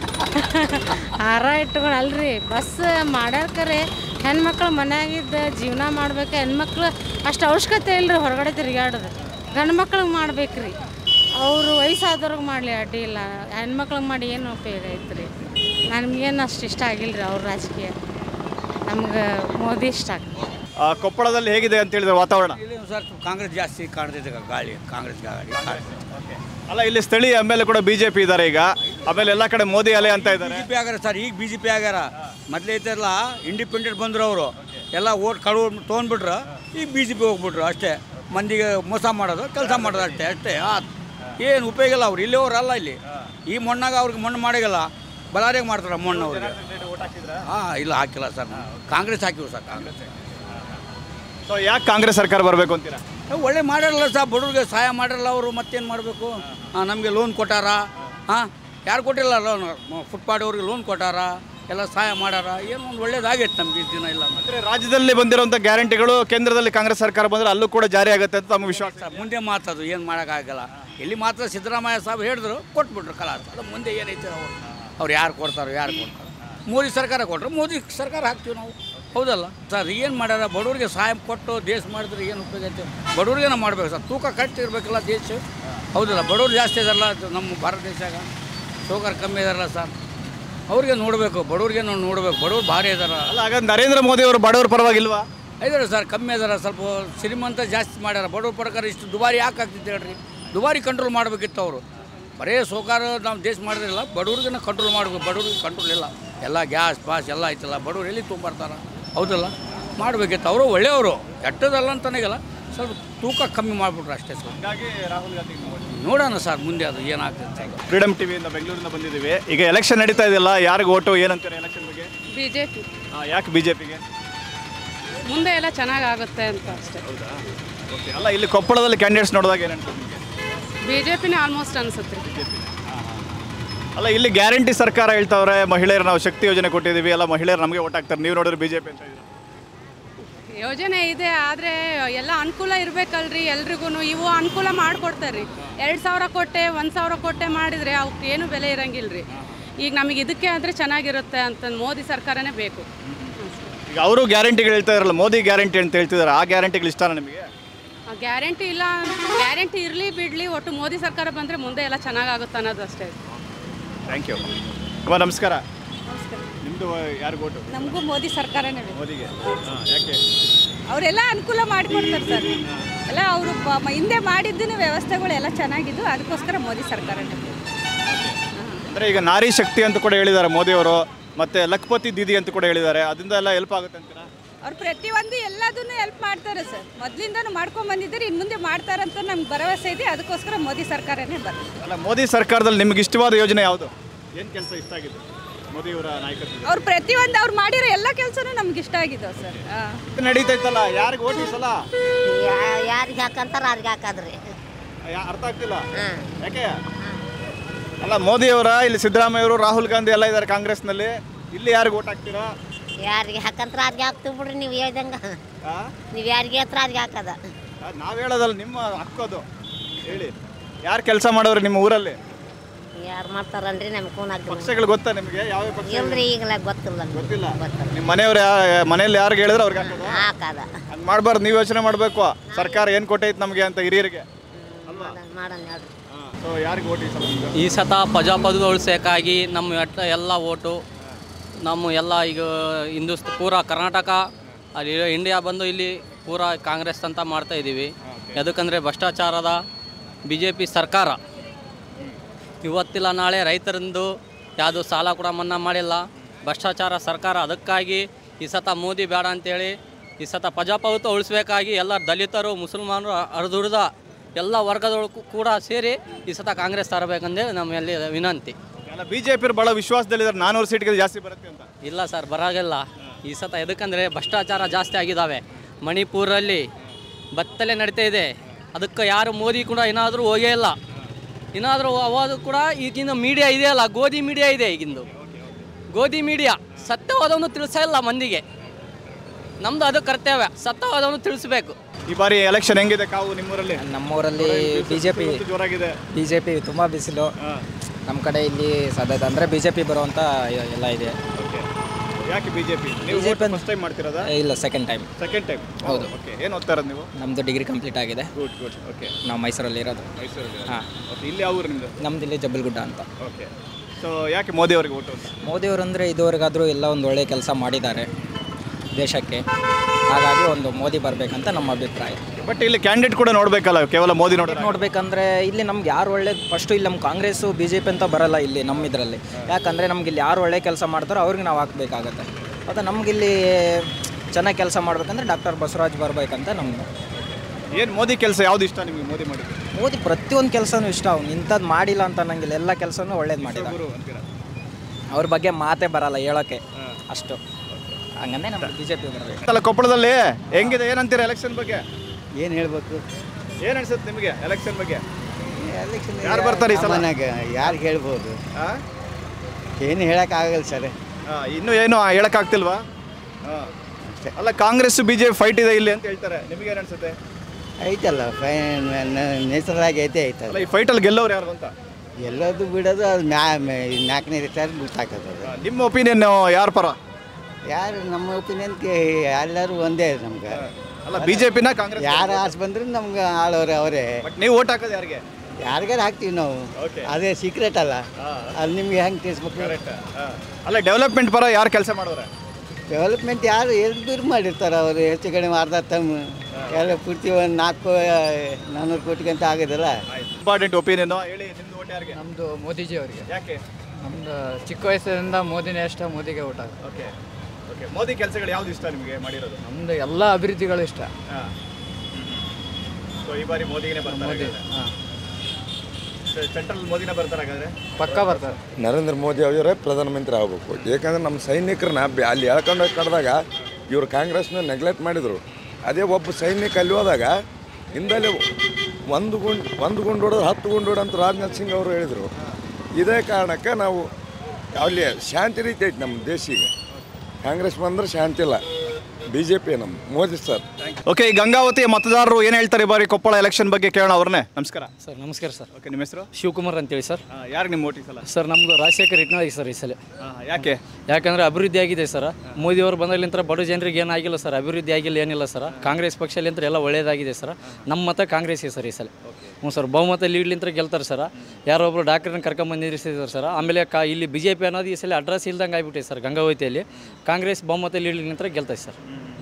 ಹಾರ ಇಟ್ಕೊಂಡು ಅಲ್ರಿ ಬಸ್ ಮಾಡ್ಯಾಕರೆ ಹೆಣ್ಮಕ್ಳು ಮನ್ಯಾಗಿದ್ದ ಜೀವನ ಮಾಡ್ಬೇಕು ಹೆಣ್ಮಕ್ಳು ಅಷ್ಟು ಅವಶ್ಯಕತೆ ಇಲ್ರಿ ಹೊರಗಡೆ ತಿರುಗಾಡೋದು ಗಂಡು ಮಕ್ಳಿಗೆ ಮಾಡ್ಬೇಕ್ರಿ ಅವರು ವಯಸ್ಸಾದವ್ರಿಗೆ ಮಾಡಲಿ ಅಡ್ಡಿ ಇಲ್ಲ ಹೆಣ್ಮಕ್ಳಿಗೆ ಮಾಡಿ ಏನು ಉಪಯೋಗ ಐತ್ರಿ ನಮ್ಗೇನು ಅಷ್ಟು ಇಷ್ಟ ಆಗಿಲ್ಲ ರೀ ಅವ್ರ ರಾಜಕೀಯ ನಮ್ಗೆ ಮೋದಿ ಇಷ್ಟ ಆಗ್ತದೆ ಆ, ಕೊಪ್ಪಳದಲ್ಲಿ ಹೇಗಿದೆ ಅಂತ ಹೇಳಿದ್ರೆ ವಾತಾವರಣ ಸರ್ ಕಾಂಗ್ರೆಸ್ ಜಾಸ್ತಿ ಕಾಣ್ತೈತೆ ಗಾಳಿ ಕಾಂಗ್ರೆಸ್ ಗಾಳಿ ಅಲ್ಲ ಇಲ್ಲಿ ಸ್ಥಳೀಯ ಎಮ್ ಎಲ್ ಎ ಕೂಡ ಬಿಜೆಪಿ ಇದ್ದಾರೆ ಈಗ ಆಮೇಲೆ ಎಲ್ಲ ಕಡೆ ಮೋದಿ ಅಲೆ ಅಂತ ಇದ್ದಾರೆ ಬಿ ಜೆ ಪಿ ಆಗ್ಯಾರ ಸರ್ ಈಗ ಬಿ ಜೆ ಪಿ ಆಗ್ಯಾರ ಮೊದಲೇ ಐತೆಲ್ಲ ಇಂಡಿಪೆಂಡೆಂಟ್ ಬಂದ್ರು ಅವರು ಎಲ್ಲ ಓಟ್ ಕಳು ತೊಗೊಂಡ್ಬಿಟ್ರು ಈಗ ಬಿ ಜೆ ಪಿ ಹೋಗ್ಬಿಟ್ರು ಅಷ್ಟೇ ಮಂದಿಗೆ ಮೋಸ ಮಾಡೋದು ಕೆಲಸ ಮಾಡೋದು ಅಷ್ಟೇ ಅಷ್ಟೇ ಏನು ಉಪಯೋಗ ಇಲ್ಲ ಅವ್ರು ಇಲ್ಲಿಯವ್ರು ಅಲ್ಲ ಇಲ್ಲಿ ಈ ಮಣ್ಣಾಗ ಅವ್ರಿಗೆ ಮಣ್ಣು ಮಾಡಿಗಲ್ಲ ಬಲಾರಿಗೆ ಮಾಡ್ತಾರೆ ಮಣ್ಣು ಅವ್ರಿಗೆ ಹಾಂ ಇಲ್ಲ ಹಾಕಿಲ್ಲ ಸರ್ ಕಾಂಗ್ರೆಸ್ ಹಾಕಿವಿ ಸರ್ ಕಾಂಗ್ರೆಸ್ ಸೊ ಯಾಕೆ ಕಾಂಗ್ರೆಸ್ ಸರ್ಕಾರ ಬರಬೇಕು ಅಂತೀರಾ ಒಳ್ಳೆ ಮಾಡಿರಲ್ಲ ಸರ್ ಬಡವ್ರಿಗೆ ಸಹಾಯ ಮಾಡಿರಲ್ಲ ಅವರು ಮತ್ತೇನು ಮಾಡಬೇಕು ನಮಗೆ ಲೋನ್ ಕೊಟ್ಟಾರ ಹಾಂ ಯಾರು ಕೊಟ್ಟಿಲ್ಲ ಲೋನ್ ಫುಟ್ಪಾತ್ ಅವ್ರಿಗೆ ಲೋನ್ ಕೊಟ್ಟಾರ ಎಲ್ಲ ಸಹಾಯ ಮಾಡಾರ ಏನೋ ಒಂದು ಒಳ್ಳೇದಾಗೈತೆ ನಮ್ಗೆ ಇಷ್ಟು ದಿನ ಇಲ್ಲ ಅಂದ್ರೆ ರಾಜ್ಯದಲ್ಲಿ ಬಂದಿರುವಂಥ ಗ್ಯಾರಂಟಿಗಳು ಕೇಂದ್ರದಲ್ಲಿ ಕಾಂಗ್ರೆಸ್ ಸರ್ಕಾರ ಬಂದ್ರೆ ಅಲ್ಲೂ ಕೂಡ ಜಾರಿ ಆಗುತ್ತೆ ಅಂತ ತಮ್ಮ ವಿಶ್ವಾಸ ಸರ್ ಮುಂದೆ ಮಾತದು ಏನು ಮಾಡೋಕ್ಕಾಗಲ್ಲ ಎಲ್ಲಿ ಮಾತ್ರ ಸಿದ್ದರಾಮಯ್ಯ ಸಾಹೇಬ್ ಹೇಳಿದ್ರು ಕೊಟ್ಬಿಟ್ರು ಕಲಾಸ ಅದು ಮುಂದೆ ಏನೈತೆ ಅವ್ರು ಅವ್ರು ಯಾರು ಕೊಡ್ತಾರೋ ಯಾರು ಕೊಡ್ತಾರೋ ಮೋದಿ ಸರ್ಕಾರ ಕೊಟ್ಟರು ಮೋದಿ ಸರ್ಕಾರ ಹಾಕ್ತೀವಿ ನಾವು ಹೌದಲ್ಲ ಸರ್ ಏನು ಮಾಡ್ಯಾರ ಬಡವ್ರಿಗೆ ಸಹಾಯ ಕೊಟ್ಟು ದೇಶ ಮಾಡಿದ್ರೆ ಏನು ಉಪಯೋಗ ಐತೆ ಬಡವ್ರಿಗೆ ನಾವು ಮಾಡ್ಬೇಕು ಸರ್ ತೂಕ ಕಟ್ಟಿ ಇರಬೇಕಲ್ಲ ದೇಶ ಹೌದಲ್ಲ ಬಡವ್ರು ಜಾಸ್ತಿ ಇದಾರಲ್ಲ ಅದು ನಮ್ಮ ಭಾರತ ದೇಶಾಗ ಶೋಕರ್ ಕಮ್ಮಿ ಇದಾರಲ್ಲ ಸರ್ ಅವ್ರಿಗೆ ನೋಡಬೇಕು ಬಡವ್ರಿಗೆ ನಾವು ನೋಡ್ಬೇಕು ಬಡವ್ರು ಭಾರಿ ಇದಾರ ಅಲ್ಲ ಹಾಗಾದ್ರೆ ನರೇಂದ್ರ ಮೋದಿ ಅವರು ಬಡವರ ಪರವಾಗಿಲ್ವಾ ಇದಾರೆ ಸರ್ ಕಮ್ಮಿ ಇದಾರೆ ಸ್ವಲ್ಪ ಶ್ರೀಮಂತ ಜಾಸ್ತಿ ಮಾಡ್ಯಾರ ಬಡವ್ರ ಪ್ರಕಾರ ಇಷ್ಟು ದುಬಾರಿ ಯಾಕೆ ಆಗ್ತಿತ್ತು ಹೇಳ್ರಿ ದುಬಾರಿ ಕಂಟ್ರೋಲ್ ಮಾಡಬೇಕಿತ್ತು ಅವರು ಬರೇ ಸೋಕಾರ ನಾವು ದೇಶ ಮಾಡಿದ್ರಿಲ್ಲ ಬಡವ್ರಿಗೆ ಕಂಟ್ರೋಲ್ ಮಾಡಬೇಕು ಬಡವ್ರಿಗೆ ಕಂಟ್ರೋಲ್ ಇಲ್ಲ ಎಲ್ಲ ಗ್ಯಾಸ್ ಪಾಸ್ ಎಲ್ಲ ಐತಲ್ಲ ಬಡವ್ರು ಎಲ್ಲಿ ತೊಗೊಂಬರ್ತಾರ ಹೌದಲ್ಲ ಮಾಡಬೇಕಿತ್ತು ಅವರು ಒಳ್ಳೆಯವರು ಕೆಟ್ಟದಲ್ಲ ಅಂತನೇಗಲ್ಲ ಸ್ವಲ್ಪ ತೂಕ ಕಮ್ಮಿ ಮಾಡಿಬಿಟ್ರು ಅಷ್ಟೇ ಸರ್ ಹಾಗಾಗಿ ರಾಹುಲ್ ಗಾಂಧಿ ನೋಡೋಣ ಸರ್ ಮುಂದೆ ಅದು ಏನಾಗ್ತದೆ ಫ್ರೀಡಮ್ ಟಿವಿಯಿಂದ ಬೆಂಗಳೂರಿಂದ ಬಂದಿದ್ದೀವಿ ಈಗ ಎಲೆಕ್ಷನ್ ನಡೀತಾ ಇದೆಯಲ್ಲ ಯಾರಿಗೆ ಓಟು ಏನಂತಾರೆ ಎಲೆಕ್ಷನ್ ಬಗ್ಗೆ ಬಿ ಜೆ ಪಿ ಆ, ಯಾಕೆ ಬಿಜೆಪಿಗೆ ಮುಂದೆ ಎಲ್ಲ ಚೆನ್ನಾಗಾಗುತ್ತೆ ಅಂತ ಅಷ್ಟೇ ಓಕೆ ಅಲ್ಲ ಇಲ್ಲಿ ಕೊಪ್ಪಳದಲ್ಲಿ ಕ್ಯಾಂಡಿಡೇಟ್ಸ್ ನೋಡಿದಾಗ ಏನಂತ ಬಿ ಜೆ ಪಿನೇ ಆಲ್ಮೋಸ್ಟ್ ಅನ್ಸುತ್ತೆ ಅಲ್ಲ ಇಲ್ಲಿ ಗ್ಯಾರಂಟಿ ಸರ್ಕಾರ ಹೇಳ್ತಾವ್ರೆ ಮಹಿಳೆಯರು ನಾವು ಶಕ್ತಿ ಯೋಜನೆ ಕೊಟ್ಟಿದ್ದೀವಿ ಎಲ್ಲ ಮಹಿಳೆಯರು ನಮಗೆ ಓಟ್ ಹಾಕ್ತಾರೆ ನೀವು ನೋಡಿದ್ರೆ ಬಿಜೆಪಿ ಅಂತ ಇದ್ದೀರಾ ಯೋಜನೆ ಇದೆ ಆದರೆ ಎಲ್ಲ ಅನುಕೂಲ ಇರಬೇಕಲ್ರಿ ಎಲ್ರಿಗೂ ಇವು ಅನುಕೂಲ ಮಾಡಿಕೊಡ್ತಾರೆ ರೀ ಎರಡು ಸಾವಿರ ಕೊಟ್ಟೆ ಒಂದು ಸಾವಿರ ಕೊಟ್ಟೆ ಮಾಡಿದರೆ ಅವಕ್ಕೆ ಏನು ಬೆಲೆ ಇರಂಗಿಲ್ಲ ರೀ ಈಗ ನಮಗೆ ಇದಕ್ಕೆ ಆದರೆ ಚೆನ್ನಾಗಿರುತ್ತೆ ಅಂತ ಮೋದಿ ಸರ್ಕಾರನೇ ಬೇಕು ಈಗ ಅವರು ಗ್ಯಾರಂಟಿಗಳು ಹೇಳ್ತಾ ಇರಲ್ಲ ಮೋದಿ ಗ್ಯಾರಂಟಿ ಅಂತ ಹೇಳ್ತಿದ್ದಾರೆ ಆ ಗ್ಯಾರಂಟಿಗಳು ಇಷ್ಟನಾ ನಿಮಗೆ ಗ್ಯಾರಂಟಿ ಇಲ್ಲ ಗ್ಯಾರಂಟಿ ಇರಲಿ ಬಿಡಲಿ ಒಟ್ಟು ಮೋದಿ ಸರ್ಕಾರ ಬಂದರೆ ಮುಂದೆ ಎಲ್ಲ ಚೆನ್ನಾಗಾಗುತ್ತೆ ಅನ್ನೋದು ಅಷ್ಟೇ ಥ್ಯಾಂಕ್ ಯು ಅಮ್ಮ ನಮಸ್ಕಾರ ನಿಮ್ಮದು ಯಾರು ಓಟು ನಮಗೂ ಮೋದಿ ಸರ್ಕಾರನೇ ಬೇಕು ಮೋದಿಗೆ ಹಾಂ ಯಾಕೆ ಅವರೆಲ್ಲ ಅನುಕೂಲ ಮಾಡಿಕೊಡ್ತಾರೆ ಸರ್ ಎಲ್ಲ ಅವರು ಹಿಂದೆ ಮಾಡಿದ್ದೂ ವ್ಯವಸ್ಥೆಗಳು ಎಲ್ಲ ಚೆನ್ನಾಗಿದ್ದು ಅದಕ್ಕೋಸ್ಕರ ಮೋದಿ ಸರ್ಕಾರನೇ ಬೇಕು ಅಂದರೆ ಈಗ ನಾರಿ ಶಕ್ತಿ ಅಂತ ಕೂಡ ಹೇಳಿದ್ದಾರೆ ಮೋದಿಯವರು ಮತ್ತೆ ಲಖಪತಿ ದೀದಿ ಅಂತ ಕೂಡ ಹೇಳಿದ್ದಾರೆ ಅದರಿಂದ ಎಲ್ಲ ಹೆಲ್ಪ್ ಆಗುತ್ತೆ ಅಂತೀರಾ ಅವ್ರು ಪ್ರತಿಯೊಂದು ಎಲ್ಲದನ್ನು ಹೆಲ್ಪ್ ಮಾಡ್ತಾರೆ ಸರ್ ಮೊದಲಿಂದನೂ ಮಾಡ್ಕೊಂಡು ಬಂದಿದ್ದಾರೆ ಇನ್ನು ಮುಂದೆ ಮಾಡ್ತಾರಂತ ನಮ್ಗೆ ಭರವಸೆ ಇದೆ ಅದಕ್ಕೋಸ್ಕರ ಮೋದಿ ಸರ್ಕಾರನೇ ಬರುತ್ತೆ ಅಲ್ಲ ಮೋದಿ ಸರ್ಕಾರದಲ್ಲಿ ನಿಮ್ಗೆ ಇಷ್ಟವಾದ ಯೋಜನೆ ಯಾವುದು ಏನು ಕೆಲಸ ಇಷ್ಟ ಆಗಿದೆ ಮೋದಿಯವರ ನಾಯಕತ್ವ ಅವ್ರು ಪ್ರತಿಯೊಂದು ಅವ್ರು ಮಾಡಿರೋ ಎಲ್ಲ ಕೆಲಸನೂ ನಮ್ಗೆ ಇಷ್ಟ ಆಗಿದ್ದಾವೆ ಸರ್ ಹಾಂ ನಡೀತೈತಲ್ಲ ಯಾರಿಗೆ ಓಟ್ ಈ ಸಲ ಯಾರಿಗೆ ಹಾಕಂತಾರ ಅವ್ರಿಗೆ ಹಾಕದ್ರಿ ಯಾ- ಅರ್ಥ ಆಗ್ತಿಲ್ಲ ಯಾಕೆ ಅಲ್ಲ ಮೋದಿಯವರ ಇಲ್ಲಿ ಸಿದ್ದರಾಮಯ್ಯವರು ರಾಹುಲ್ ಗಾಂಧಿ ಎಲ್ಲ ಇದ್ದಾರೆ ಕಾಂಗ್ರೆಸ್ನಲ್ಲಿ ಇಲ್ಲಿ ಯಾರಿಗೆ ಓಟ್ ಹಾಕ್ತೀರಾ ಯಾರಿಗೆ ಹಾಕಂತಾರ ಅವ್ರಿಗೆ ಹಾಕ್ತೀವಿ ಬಿಡ್ರಿ ನೀವು ಹೇಳ್ದಂಗ ಆ? ನೀವು ಯಾರಿಗೆ ಹತ್ರ ಅವ್ರಿಗೆ ಹಾಕದ ನಾವು ಹೇಳೋದಲ್ಲ ನಿಮ್ಮ ಹಕ್ಕೋದು ಹೇಳಿ ಯಾರು ಕೆಲಸ ಮಾಡೋರು ನಿಮ್ಮ ಊರಲ್ಲಿ ಯಾರು ಮಾಡ್ತಾರನ್ರಿ ನಮ್ಗೆ ಕೂನ್ ಪಕ್ಷಗಳು ಗೊತ್ತಾ ನಿಮಗೆ ಯಾವ ಪಕ್ಷ ಇಲ್ರಿ ಈಗಲೇ ಗೊತ್ತಿಲ್ಲ ಗೊತ್ತಿಲ್ಲ ನಿಮ್ಮ ಮನೆಯವ್ರು ಯಾ ಮನೆಯಲ್ಲಿ ಯಾರಿಗೆ ಹೇಳಿದ್ರೆ ಅವ್ರಿಗೆ ಹಾಕೋದು ಹಾಕದ ಹಂಗೆ ಮಾಡಬಾರ್ದು ನೀವು ಯೋಚನೆ ಮಾಡಬೇಕು ಸರ್ಕಾರ ಏನು ಕೊಟ್ಟೈತೆ ನಮಗೆ ಅಂತ ಹಿರಿಯರಿಗೆ ಮಾಡೋಣ ಹೇಳ್ರಿ ಸೊ ಯಾರಿಗೆ ಓಟ್ ಈ ಸಲ ನಿಮ್ದು? ಈ ಸತ ಪ್ರಜಾಪದ ಉಳಿಸೋಕ್ಕಾಗಿ ನಮ್ಮ ಎಟ್ಟ ಎಲ್ಲ ಓಟು ನಮ್ಮ ಎಲ್ಲ ಈಗ ಹಿಂದೂಸ್ತ ಪೂರ ಕರ್ನಾಟಕ ಅಲ್ಲಿ ಇಂಡಿಯಾ ಬಂದು ಇಲ್ಲಿ ಪೂರ ಕಾಂಗ್ರೆಸ್ ಅಂತ ಮಾಡ್ತಾ ಇದ್ದೀವಿ ಯಾಕಂದರೆ ಭ್ರಷ್ಟಾಚಾರದ ಬಿ ಜೆ ಪಿ ಸರ್ಕಾರ ಇವತ್ತಿಲ್ಲ ನಾಳೆ ರೈತರಂದು ಯಾವುದು ಸಾಲ ಕೂಡ ಮನ್ನಾ ಮಾಡಿಲ್ಲ ಭ್ರಷ್ಟಾಚಾರ ಸರ್ಕಾರ ಅದಕ್ಕಾಗಿ ಈ ಸತ ಮೋದಿ ಬೇಡ ಅಂತೇಳಿ ಈ ಸತ ಪ್ರಜಾಪ್ರಭುತ್ವ ಉಳಿಸ್ಬೇಕಾಗಿ ಎಲ್ಲ ದಲಿತರು ಮುಸಲ್ಮಾನರು ಅರ್ದುರ್ದ ಎಲ್ಲ ವರ್ಗದವರು ಕೂಡ ಸೇರಿ ಈ ಸತ ಕಾಂಗ್ರೆಸ್ ತರಬೇಕಂದೇಳಿ ನಮ್ಮಲ್ಲಿ ವಿನಂತಿ ಅಲ್ಲ ಬಿಜೆಪಿ ಭಾಳ ವಿಶ್ವಾಸದಲ್ಲಿದ್ದಾರೆ ನಾನೂರು ಸೀಟ್ಗೆ ಜಾಸ್ತಿ ಬರುತ್ತೆ ಅಂತ ಇಲ್ಲ ಸರ್ ಬರಾಗಿಲ್ಲ ಈ ಸತ ಎದಕ್ಕಂದರೆ ಭ್ರಷ್ಟಾಚಾರ ಜಾಸ್ತಿ ಆಗಿದ್ದಾವೆ ಮಣಿಪುರಲ್ಲಿ ಬತ್ತಲೆ ನಡೀತಾ ಇದೆ ಅದಕ್ಕೆ ಯಾರು ಮೋದಿ ಕೂಡ ಏನಾದರೂ ಹೋಗೇ ಇಲ್ಲ ಏನಾದರೂ ಅವಾದು ಕೂಡ ಈಗಿನ ಮೀಡಿಯಾ ಇದೆಯಲ್ಲ ಗೋಧಿ ಮೀಡಿಯಾ ಇದೆ ಈಗಿಂದು ಗೋಧಿ ಮೀಡಿಯಾ ಸತ್ಯವಾದವನ್ನು ತಿಳಿಸೇ ಇಲ್ಲ ಮಂದಿಗೆ ನಮ್ಮದು ಅದು ಕರ್ತವ್ಯ ಸತ್ಯವಾದವನ್ನು ತಿಳಿಸ್ಬೇಕು ಈ ಬಾರಿ ಎಲೆಕ್ಷನ್ ಹೆಂಗಿದೆ ಕಾವು ನಿಮ್ಮೂರಲ್ಲಿ ನಮ್ಮೂರಲ್ಲಿ ಬಿ ಜೆ ಪಿ ಜೋರಾಗಿದೆ ಬಿ ಜೆ ಪಿ ತುಂಬ ಬಿಸಿಲು ನಮ್ಮ ಕಡೆ ಇಲ್ಲಿ ಸಾಧ್ಯತೆ ಅಂದರೆ ಬಿ ಜೆ ಪಿ ಬರುವಂಥ ಎಲ್ಲ ಇದೆ ಯಾಕೆ ಬಿಜೆಪಿ ನೀವು BJP ಫಸ್ಟ್ ಟೈಮ್ ಮಾಡ್ತಿರೋದಾ ಏ, ಇಲ್ಲ ಸೆಕೆಂಡ್ ಟೈಮ್ ಸೆಕೆಂಡ್ ಟೈಮ್ ಹೌದು. ಓಕೆ ಏನು ಓದ್ತಾ ಇರೋದು ನೀವು ನಮ್ಮದು ಡಿಗ್ರಿ ಕಂಪ್ಲೀಟ್ ಆಗಿದೆ ಗುಡ್ ಗುಡ್ ಓಕೆ ನಾವು ಮೈಸೂರಲ್ಲಿ ಇರೋದು ಮೈಸೂರಲ್ಲಿ ಹಾಂ ಓಕೆ ಇಲ್ಲಿ ಯಾವ ಊರು ನಿಮ್ಮದು ನಮ್ದು ಇಲ್ಲಿ ಜಬ್ಬಲ್ಗುಡ್ಡ ಅಂತ ಓಕೆ ಸೊ ಯಾಕೆ ಮೋದಿ ಅವರಿಗೆ ಓಟು ಅಂತ ಮೋದಿಯವರಂದರೆ ಇದುವರೆಗಾದರೂ ಎಲ್ಲ ಒಂದು ಒಳ್ಳೆಯ ಕೆಲಸ ಮಾಡಿದ್ದಾರೆ ದೇಶಕ್ಕೆ ಹಾಗಾಗಿ ಒಂದು ಮೋದಿ ಬರಬೇಕಂತ ನಮ್ಮ ಅಭಿಪ್ರಾಯ ಬಟ್ ಇಲ್ಲಿ ಕ್ಯಾಂಡಿಡೇಟ್ ಕೂಡ ನೋಡಬೇಕಲ್ಲ ಕೇವಲ ಮೋದಿ ನೋಡ ನೋಡ್ಬೇಕಂದ್ರೆ ಇಲ್ಲಿ ನಮ್ಗೆ ಯಾರು ಒಳ್ಳೇದು ಫಸ್ಟು ಇಲ್ಲಿ ನಮ್ಮ ಕಾಂಗ್ರೆಸ್ಸು ಬಿ ಜೆ ಪಿ ಅಂತ ಬರಲ್ಲ ಇಲ್ಲಿ ನಮ್ಮ ಇದರಲ್ಲಿ ಯಾಕಂದರೆ ನಮ್ಗೆ ಇಲ್ಲಿ ಯಾರು ಒಳ್ಳೆ ಕೆಲಸ ಮಾಡ್ತಾರೋ ಅವ್ರಿಗೆ ನಾವು ಹಾಕ್ಬೇಕಾಗತ್ತೆ ಮತ್ತು ನಮಗಿಲ್ಲಿ ಚೆನ್ನಾಗಿ ಕೆಲಸ ಮಾಡ್ಬೇಕಂದ್ರೆ ಡಾಕ್ಟರ್ ಬಸವರಾಜ್ ಬರಬೇಕಂತ ನಮ್ಗೆ ಏನು ಮೋದಿ ಕೆಲಸ ಯಾವ್ದು ಇಷ್ಟ ನಿಮಗೆ ಮೋದಿ ಮಾಡಿ ಮೋದಿ ಪ್ರತಿಯೊಂದು ಕೆಲಸನೂ ಇಷ್ಟ ಅವ್ನು ಇಂಥದ್ದು ಮಾಡಿಲ್ಲ ಅಂತ ಅನ್ನಂಗಿಲ್ಲ ಎಲ್ಲ ಕೆಲಸನೂ ಒಳ್ಳೇದು ಮಾಡಿದ ಅವ್ರ ಬಗ್ಗೆ ಮಾತೇ ಬರಲ್ಲ ಹೇಳೋಕ್ಕೆ ಅಷ್ಟು ಹಂಗಂದ್ರೆ ನಮ್ಗೆ ಬಿ ಜೆ ಪಿ ಬರಬೇಕು ಅಲ್ಲ ಕೊಪ್ಪಳದಲ್ಲಿ ಹೆಂಗಿದೆ ಏನಂತೀರ ಎಲೆಕ್ಷನ್ ಬಗ್ಗೆ ಏನು ಹೇಳ್ಬೇಕು ಏನು ಅನ್ಸುತ್ತೆ ನಿಮಗೆ ಎಲೆಕ್ಷನ್ ಬಗ್ಗೆ ಯಾರು ಬರ್ತಾರೆ ಈ ಸಲ ಯಾರು ಹೇಳ್ಬೋದು ಏನು ಹೇಳೋಕ್ಕಾಗಲ್ಲ ಸರ್ ಆ, ಇನ್ನೂ ಏನು ಹೇಳಕ್ಕಾಗ್ತಿಲ್ವಾ ಆ. ಅಲ್ಲ ಕಾಂಗ್ರೆಸ್ ಬಿಜೆಪಿ ಫೈಟ್ ಇದೆ ಇಲ್ಲಿ ಅಂತ ಹೇಳ್ತಾರೆ ನಿಮಗೆ ಏನು ಅನ್ಸುತ್ತೆ ಐತಲ್ಲ ಫೈನ್ ನೇಚರಾಗಿ ಐತೆ ಐತಲ್ಲ ಅಲ್ಲ ಈ ಫೈಟಲ್ಲಿ ಗೆಲ್ಲೋರು ಯಾರು ಅಂತ ಎಲ್ಲದು ಬಿಡೋದು ಅದು ಮ್ಯಾ ನಾಲ್ಕನೇ ರೀತಿಯಾಗಿ ಬಿಡ್ತಾಕದು ನಿಮ್ಮ ಒಪಿನಿಯನ್ ಯಾರ ಪರ ಯಾರು ನಮ್ಮ ಒಪಿನಿಯನ್ಗೆ ಎಲ್ಲರೂ ಒಂದೇ ನಮ್ಗೆ ಅಲ್ಲ ಬಿಜೆಪಿನ ಕಾಂಗ್ರೆಸ್ ಯಾರು ಆಸೆ ಬಂದ್ರು ನಮ್ಗೆ ಆಳೋರು ಅವರೇ ಬಟ್ ನೀವು ಓಟ್ ಹಾಕೋದು ಯಾರಿಗೆ ಯಾರಿಗಾರು ಹಾಕ್ತೀವಿ ನಾವು Okay. ಅದೇ ಸೀಕ್ರೆಟ್ ಅಲ್ಲ ಅದು ನಿಮ್ಗೆ ಹೆಂಗೆ ತಿಳಿಸ್ಬೇಕು ಅಲ್ಲ ಡೆವಲಪ್ಮೆಂಟ್ ಪರ ಯಾರು ಕೆಲಸ ಮಾಡೋರೆ ಡೆವಲಪ್ಮೆಂಟ್ ಯಾರು ಎಲ್ದರು ಮಾಡಿರ್ತಾರೆ ಅವರು ಹೆಚ್ಚು ಕಡಿಮೆ ಅರ್ಧ ತಮ್ಮ ಎಲ್ಲ ಪೂರ್ತಿ ಒಂದು ನಾಲ್ಕು ನಾನ್ನೂರು ಕೋಟಿಗೆ ಅಂತ ಆಗೋದಿಲ್ಲ ಇಂಪಾರ್ಟೆಂಟ್ ಒಪಿನಿಯನ್ ಹೇಳಿ ನಿಮ್ದು ಓಟ್ ಯಾರಿಗೆ ನಮ್ಮದು ಮೋದಿಜಿ ಅವರಿಗೆ ಯಾಕೆ ನಮ್ಮದು ಚಿಕ್ಕ ವಯಸ್ಸಿನಿಂದ ಮೋದಿನೇ ಇಷ್ಟ ಮೋದಿಗೆ ಊಟ ಓಕೆ ಓಕೆ ಮೋದಿ ಕೆಲಸಗಳು ಯಾವ್ದು ಇಷ್ಟ ನಿಮಗೆ ಮಾಡಿರೋದು ನಮ್ಮದು ಎಲ್ಲ ಅಭಿವೃದ್ಧಿಗಳು ಇಷ್ಟ ಸೊ ಈ ಬಾರಿ ಮೋದಿಗೆ ಬರ್ತಾರೆ ಮೋದಿ ಹಾಂ ಸೆಂಟ್ರಲ್ ಮೋದಿನೇ ಬರ್ತಾರೆ ಹಾಗಾದ್ರೆ ಪಕ್ಕ ಬರ್ತಾರೆ ನರೇಂದ್ರ ಮೋದಿ ಅವರೇ ಪ್ರಧಾನಮಂತ್ರಿ ಆಗಬೇಕು ಯಾಕಂದ್ರೆ ನಮ್ಮ ಸೈನಿಕರನ್ನ ಬೆ- ಅಲ್ಲಿ ಎಳ್ಕೊಂಡು ಹೋಗಿ ಕಡ್ದಾಗ ಇವರು ಕಾಂಗ್ರೆಸ್ನ ನೆಗ್ಲೆಕ್ಟ್ ಮಾಡಿದರು ಅದೇ ಒಬ್ಬ ಸೈನಿಕ ಅಲ್ಲಿ ಹೋದಾಗ ಹಿಂದಲ್ಲಿ ಒಂದು ಗುಂಡು ಒಂದು ಗುಂಡು ಹೊಡೆದ್ರೆ ಹತ್ತು ಗುಂಡು ಹೊಡು ಅಂತ ರಾಜನಾಥ್ ಸಿಂಗ್ ಅವರು ಹೇಳಿದರು ಇದೇ ಕಾರಣಕ್ಕೆ ನಾವು ಅಲ್ಲಿ ಶಾಂತಿ ರೀತಿ ಐತೆ ನಮ್ಮ ದೇಶಿಗೆ ಕಾಂಗ್ರೆಸ್ ಬಂದ್ರೆ ಶಾಂತಿ ಇಲ್ಲ ಬಿ ಜೆ ಪಿ ನಮ್ಮ ಮೋದಿ ಸರ್ ಓಕೆ ಈ ಗಂಗಾವತಿಯ ಮತದಾರರು ಏನು ಹೇಳ್ತಾರೆ ಈ ಬಾರಿ ಕೊಪ್ಪಳ ಎಲೆಕ್ಷನ್ ಬಗ್ಗೆ ಕೇಳೋಣ ಅವ್ರನ್ನೇ ನಮಸ್ಕಾರ ಸರ್ ನಮಸ್ಕಾರ ಸರ್ ಓಕೆ ನಿಮ್ಮ ಹೆಸರು ಶಿವಕುಮಾರ್ ಅಂತೇಳಿ ಸರ್ ಯಾರು ನಿಮ್ಮ ಓಟ್ ಈ ಸಲ ಸರ್ ನಮ್ಮದು ರಾಜಶೇಖರ್ ಇಟ್ನಾಗಿ ಸರ್ ಈ ಸಲ ಯಾಕೆ ಯಾಕಂದ್ರೆ ಅಭಿವೃದ್ಧಿ ಆಗಿದೆ ಸರ್ ಮೋದಿ ಅವರು ಬಂದಲ್ಲಿಂದ ಬಡ ಜನರಿಗೆ ಏನಾಗಿಲ್ಲ ಸರ್ ಅಭಿವೃದ್ಧಿ ಆಗಿಲ್ಲ ಏನಿಲ್ಲ ಸರ್ ಕಾಂಗ್ರೆಸ್ ಪಕ್ಷಲಿಂತ್ರ ಎಲ್ಲ ಒಳ್ಳೇದಾಗಿದೆ ಸರ್ ನಮ್ಮ ಮತ ಕಾಂಗ್ರೆಸ್ಗೆ ಸರ್ ಈ ಸಲ ಹ್ಞೂ ಸರ್ ಬಹುಮತ ಲೀಡ್ಲಿಂತ್ರ ಗೆಲ್ತಾರೆ ಸರ್ ಯಾರೋ ಒಬ್ರು ಡಾಕ್ಟ್ರನ್ನ ಕರ್ಕೊಂಬಂದು ನಿಲ್ಲಿಸಿದ್ದಾರೆ ಸರ್ ಆಮೇಲೆ ಕಾ ಇಲ್ಲಿ ಬಿ ಜೆ ಪಿ ಅನ್ನೋದು ಈ ಸಲ ಅಡ್ರೆಸ್ ಇಲ್ದಂಗೆ ಆಗಿಬಿಟ್ಟಿದೆ ಸರ್ ಗಂಗಾವತಿಯಲ್ಲಿ ಕಾಂಗ್ರೆಸ್ ಬಹುಮತ ಲೀಡ್ಲಿಂತ್ರ ಗೆಲ್ತೈತೆ ಸರ್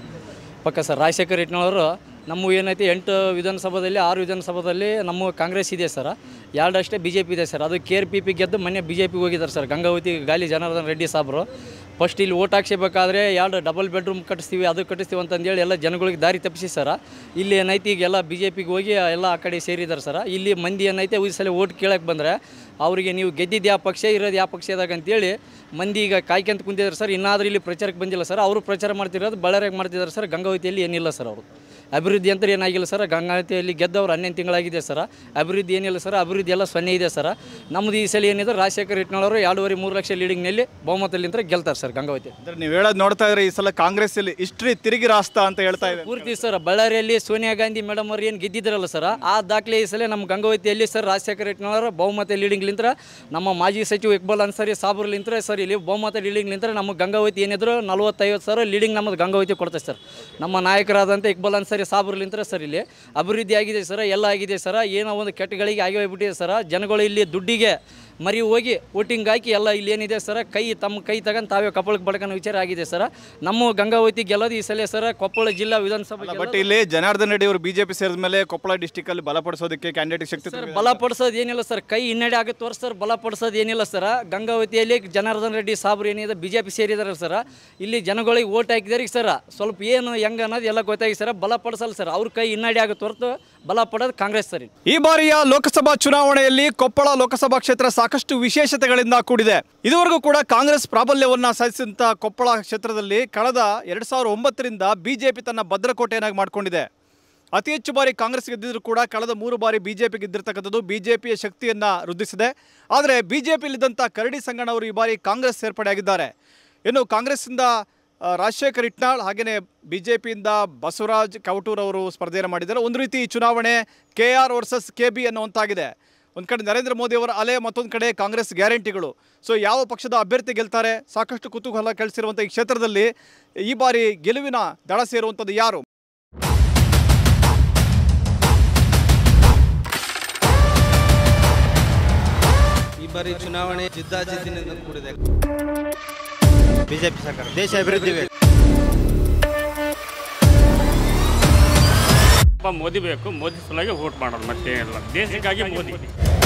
ಪಕ್ಕ ಸರ್ ರಾಜಶೇಖರ್ ಇಟ್ನವರು ನಮ್ಮ ಏನೈತಿ ಎಂಟು ವಿಧಾನಸಭಾದಲ್ಲಿ ಆರು ವಿಧಾನಸಭಾದಲ್ಲಿ ನಮ್ಮ ಕಾಂಗ್ರೆಸ್ ಇದೆ ಸರ್ ಎರಡಷ್ಟೇ ಬಿ ಜೆ ಪಿ ಇದೆ ಸರ್ ಅದು ಕೆ ಆರ್ ಪಿ ಪಿ ಗೆದ್ದು ಮೊನ್ನೆ ಬಿ ಜೆ ಪಿಗೆ ಹೋಗಿದ್ದಾರೆ ಸರ್ ಗಂಗಾವತಿ ಗಾಲಿ ಜನಾರ್ದನ್ ರೆಡ್ಡಿ ಸಾಬ್ರು ಫಸ್ಟ್ ಇಲ್ಲಿ ಓಟ್ ಹಾಕ್ಸಬೇಕಾದ್ರೆ ಎರಡು ಡಬಲ್ ಬೆಡ್ರೂಮ್ ಕಟ್ಟಿಸ್ತೀವಿ ಅದು ಕಟ್ಟಿಸ್ತೀವಿ ಅಂತಂದೇಳಿ ಎಲ್ಲ ಜನಗಳಿಗೆ ದಾರಿ ತಪ್ಪಿಸಿ ಸರ್ ಇಲ್ಲಿ ಏನೈತಿ ಈಗೆಲ್ಲ ಬಿ ಜೆ ಪಿಗೆ ಹೋಗಿ ಎಲ್ಲ ಆ ಕಡೆ ಸೇರಿದ್ದಾರೆ ಸರ್ ಇಲ್ಲಿ ಮಂದಿ ಏನೈತೆ ಈ ಸಲ ಓಟ್ ಕೇಳಕ್ಕೆ ಬಂದರೆ ಅವರಿಗೆ ನೀವು ಗೆದ್ದಿದ್ದು ಯಾವ ಪಕ್ಷ ಇರೋದು ಯಾವ ಪಕ್ಷದಾಗ ಅಂತೇಳಿ ಮಂದಿ ಈಗ ಕಾಯ್ಕೊಂತ ಕುಂತಿದ್ದಾರೆ ಸರ್ ಇನ್ನಾದರೂ ಇಲ್ಲಿ ಪ್ರಚಾರಕ್ಕೆ ಬಂದಿಲ್ಲ ಸರ್ ಅವರು ಪ್ರಚಾರ ಮಾಡ್ತಿರೋದು ಬಳ್ಳಾರಿಯಾಗಿ ಮಾಡ್ತಿದ್ದಾರೆ ಸರ್ ಗಂಗಾವತಿಯಲ್ಲಿ ಏನಿಲ್ಲ ಸರ್ ಅವರು ಅಭಿವೃದ್ಧಿ ಅಂತ ಏನಾಗಿಲ್ಲ ಸರ್ ಗಂಗಾವತಿಯಲ್ಲಿ ಗೆದ್ದವ್ರು ಹನ್ನೊಂದು ತಿಂಗಳಾಗಿದೆ ಸರ್ ಅಭಿವೃದ್ಧಿ ಏನಿಲ್ಲ ಸರ್ ಅಭಿವೃದ್ಧಿ ಎಲ್ಲ ಸೊನ್ನೆ ಇದೆ ಸರ್ ನಮ್ಮದು ಈ ಸಲ ಏನಿದೆ ರಾಜಶೇಖರ್ ಇಟ್ನವರು ಎರಡೂವರೆ ಮೂರು ಲಕ್ಷ ಲೀಡಿಂಗ್ನಲ್ಲಿ ಬಹುಮತಲ್ಲಿಂದ ಗೆಲ್ತಾರೆ ಸರ್ ಗಂಗಾವತಿ ಅಂದ್ರೆ ನೀವು ಹೇಳೋದು ನೋಡ್ತಾ ಇದ್ರೆ ಈ ಸಲ ಕಾಂಗ್ರೆಸ್ ಇಲ್ಲಿ ಹಿಸ್ಟ್ರಿ ತಿರುಗಿ ರಾಸ್ತಾ ಅಂತ ಹೇಳ್ತಾ ಇದೆ ಪೂರ್ತಿ ಸರ್ ಬಳ್ಳಾರಿಯಲ್ಲಿ ಸೋನಿಯಾ ಗಾಂಧಿ ಮೇಡಮ್ ಅವ್ರು ಏನು ಗೆದ್ದಿದ್ರಲ್ಲ ಸರ್ ಆ ದಾಖಲೆ ಈ ಸಲ ನಮ್ಮ ಗಂಗಾವತಿಯಲ್ಲಿ ಸರ್ ರಾಜಶೇಖರ ಇಟ್ನವರು ಬಹುಮತ ಲೀಡಿಂಗ್ಲಿಂತ್ರ ನಮ್ಮ ಮಾಜಿ ಸಚಿವ ಇಕ್ಬಾಲ್ ಅನ್ಸರಿ ಸಾಬ್ರಲಿಂತ್ರ ಸರ್ ಇಲ್ಲಿ ಬಹುಮತ ಲೀಡಿಂಗ್ಲಿಂತ್ರ ನಮ್ಮ ಗಂಗಾವತಿ ಏನಿದ್ರು ನಲವತ್ತೈವತ್ತು ಸಾವಿರ ಲೀಡಿಂಗ್ ನಮ್ಮದು ಗಂಗಾವತಿ ಕೊಡ್ತೈತೆ ಸರ್ ನಮ್ಮ ನಾಯಕರಾದಂಥ ಇಕ್ಬಾಲ್ ಅನ್ಸರಿ ಸಾಬ್ರಲಿಂತ್ರ ಸರ್ ಇಲ್ಲಿ ಅಭಿವೃದ್ಧಿ ಆಗಿದೆ ಸರ್ ಎಲ್ಲ ಆಗಿದೆ ಸರ್ ಏನೋ ಒಂದು ಕೆಟ್ಟಗಳಿಗೆ ಆಗಿ ಹೋಗ್ಬಿಟ್ಟಿದೆ ಸರ್ ಜನಗಳು ಇಲ್ಲಿ ದುಡ್ಡಿಗೆ ಮರಿ ಹೋಗಿ ವೋಟಿಂಗ್ ಹಾಕಿ ಎಲ್ಲ ಇಲ್ಲಿ ಏನಿದೆ ಸರ ಕೈ ತಮ್ಮ ಕೈ ತಗೊಂಡು ತಾವೇ ಕೊಪ್ಪಳಕ್ಕೆ ಬಡ್ಕೋ ವಿಚಾರ ಆಗಿದೆ ಸರ್ ನಮ್ಮ ಗಂಗಾವತಿ ಗೆಲ್ಲೋದು ಈ ಸಲ ಸರ ಕೊಪ್ಪಳ ಜಿಲ್ಲಾ ವಿಧಾನಸಭೆ ಬಟ್ ಇಲ್ಲಿ ಜನಾರ್ದನ್ ರೆಡ್ಡಿ ಅವರು ಬಿಜೆಪಿ ಸೇರಿದ ಮೇಲೆ ಕೊಪ್ಪಳ ಡಿಸ್ಟಿಕ್ ಅಲ್ಲಿ ಬಲಪಡಿಸೋದಕ್ಕೆ ಕ್ಯಾಂಡಿಡೇಟ್ ಶಕ್ತಿ ಸರ್ ಬಲಪಡಿಸೋದು ಏನಿಲ್ಲ ಸರ್ ಕೈ ಹಿನ್ನಡೆ ಆಗುತ್ತೆ ಹೊರ ಸರ್ ಬಲಪಡಿಸೋದು ಏನಿಲ್ಲ ಸರ್ ಗಂಗಾವತಿಯಲ್ಲಿ ಜನಾರ್ದನ್ ರೆಡ್ಡಿ ಸಾಬ್ರು ಏನಿದೆ ಬಿ ಜೆ ಪಿ ಸೇರಿದಾರೆ ಸರ್ ಇಲ್ಲಿ ಜನಗಳಿಗೆ ಓಟ್ ಹಾಕಿದಾರೆ ಸರ್ ಸ್ವಲ್ಪ ಏನು ಹೆಂಗೆ ಅನ್ನೋದು ಎಲ್ಲ ಗೊತ್ತಾಗಿ ಸರ್ ಬಲಪಡಿಸಲ್ಲ ಸರ್ ಅವ್ರ ಕೈ ಹಿನ್ನಡೆ ಆಗುತ್ತೆ ಹೊರತು ಬಲ ಪಡೋದು ಕಾಂಗ್ರೆಸ್ ಸರ್ ಈ ಬಾರಿಯ ಲೋಕಸಭಾ ಚುನಾವಣೆಯಲ್ಲಿ ಕೊಪ್ಪಳ ಲೋಕಸಭಾ ಕ್ಷೇತ್ರ ಸಾಕಷ್ಟು ವಿಶೇಷತೆಗಳಿಂದ ಕೂಡಿದೆ ಇದುವರೆಗೂ ಕೂಡ ಕಾಂಗ್ರೆಸ್ ಪ್ರಾಬಲ್ಯವನ್ನ ಸಾಧಿಸಿದಂಥ ಕೊಪ್ಪಳ ಕ್ಷೇತ್ರದಲ್ಲಿ ಕಳೆದ ಎರಡ್ ಸಾವಿರದ ಒಂಬತ್ತರಿಂದ ಬಿಜೆಪಿ ತನ್ನ ಭದ್ರಕೋಟೆಯನ್ನಾಗಿ ಮಾಡಿಕೊಂಡಿದೆ ಅತಿ ಹೆಚ್ಚು ಬಾರಿ ಕಾಂಗ್ರೆಸ್ ಗೆದ್ದಿದ್ರು ಕೂಡ ಕಳೆದ ಮೂರು ಬಾರಿ ಬಿಜೆಪಿ ಗೆದ್ದಿರ್ತಕ್ಕಂಥದ್ದು ಬಿಜೆಪಿಯ ಶಕ್ತಿಯನ್ನ ವೃದ್ಧಿಸಿದೆ ಆದರೆ ಬಿಜೆಪಿಯಲ್ಲಿದ್ದಂಥ ಕರಡಿ ಸಂಗಣ್ಣ ಅವರು ಈ ಬಾರಿ ಕಾಂಗ್ರೆಸ್ ಸೇರ್ಪಡೆಯಾಗಿದ್ದಾರೆ ಇನ್ನು ಕಾಂಗ್ರೆಸ್ಸಿಂದ ಆ, ರಾಜಶೇಖರ್ ಇಟ್ನಾಳ್ ಹಾಗೆಯೇ ಬಿ ಜೆ ಪಿಯಿಂದ ಬಸವರಾಜ್ ಕವಟೂರ್ ಅವರು ಸ್ಪರ್ಧೆಯನ್ನು ಮಾಡಿದ್ದಾರೆ ಒಂದು ರೀತಿ ಈ ಚುನಾವಣೆ K R versus K B ಅನ್ನುವಂತಾಗಿದೆ ಒಂದು ಕಡೆ ನರೇಂದ್ರ ಮೋದಿ ಅವರ ಅಲೆ ಮತ್ತೊಂದು ಕಡೆ ಕಾಂಗ್ರೆಸ್ ಗ್ಯಾರಂಟಿಗಳು ಸೊ ಯಾವ ಪಕ್ಷದ ಅಭ್ಯರ್ಥಿ ಗೆಲ್ತಾರೆ ಸಾಕಷ್ಟು ಕುತೂಹಲ ಕೆಳಿಸಿರುವಂಥ ಈ ಕ್ಷೇತ್ರದಲ್ಲಿ ಈ ಬಾರಿ ಗೆಲುವಿನ ದಳ ಸೇರುವಂಥದ್ದು ಯಾರು ಈ ಬಾರಿ ಚುನಾವಣೆ ಜಿದ್ದಾಜಿದ್ದಿನಿಂದ ಕೂಡಿದೆ ಬಿಜೆಪಿ ಸರ್ಕಾರ ದೇಶ ಅಭಿವೃದ್ಧಿ ಬೇಕು ಮೋದಿ ಬೇಕು ಮೋದಿ ಸಲುವಾಗಿ ವೋಟ್ ಮಾಡೋದು ಮತ್ತೇನಿಲ್ಲ ದೇಶಕ್ಕಾಗಿ ಮೋದಿ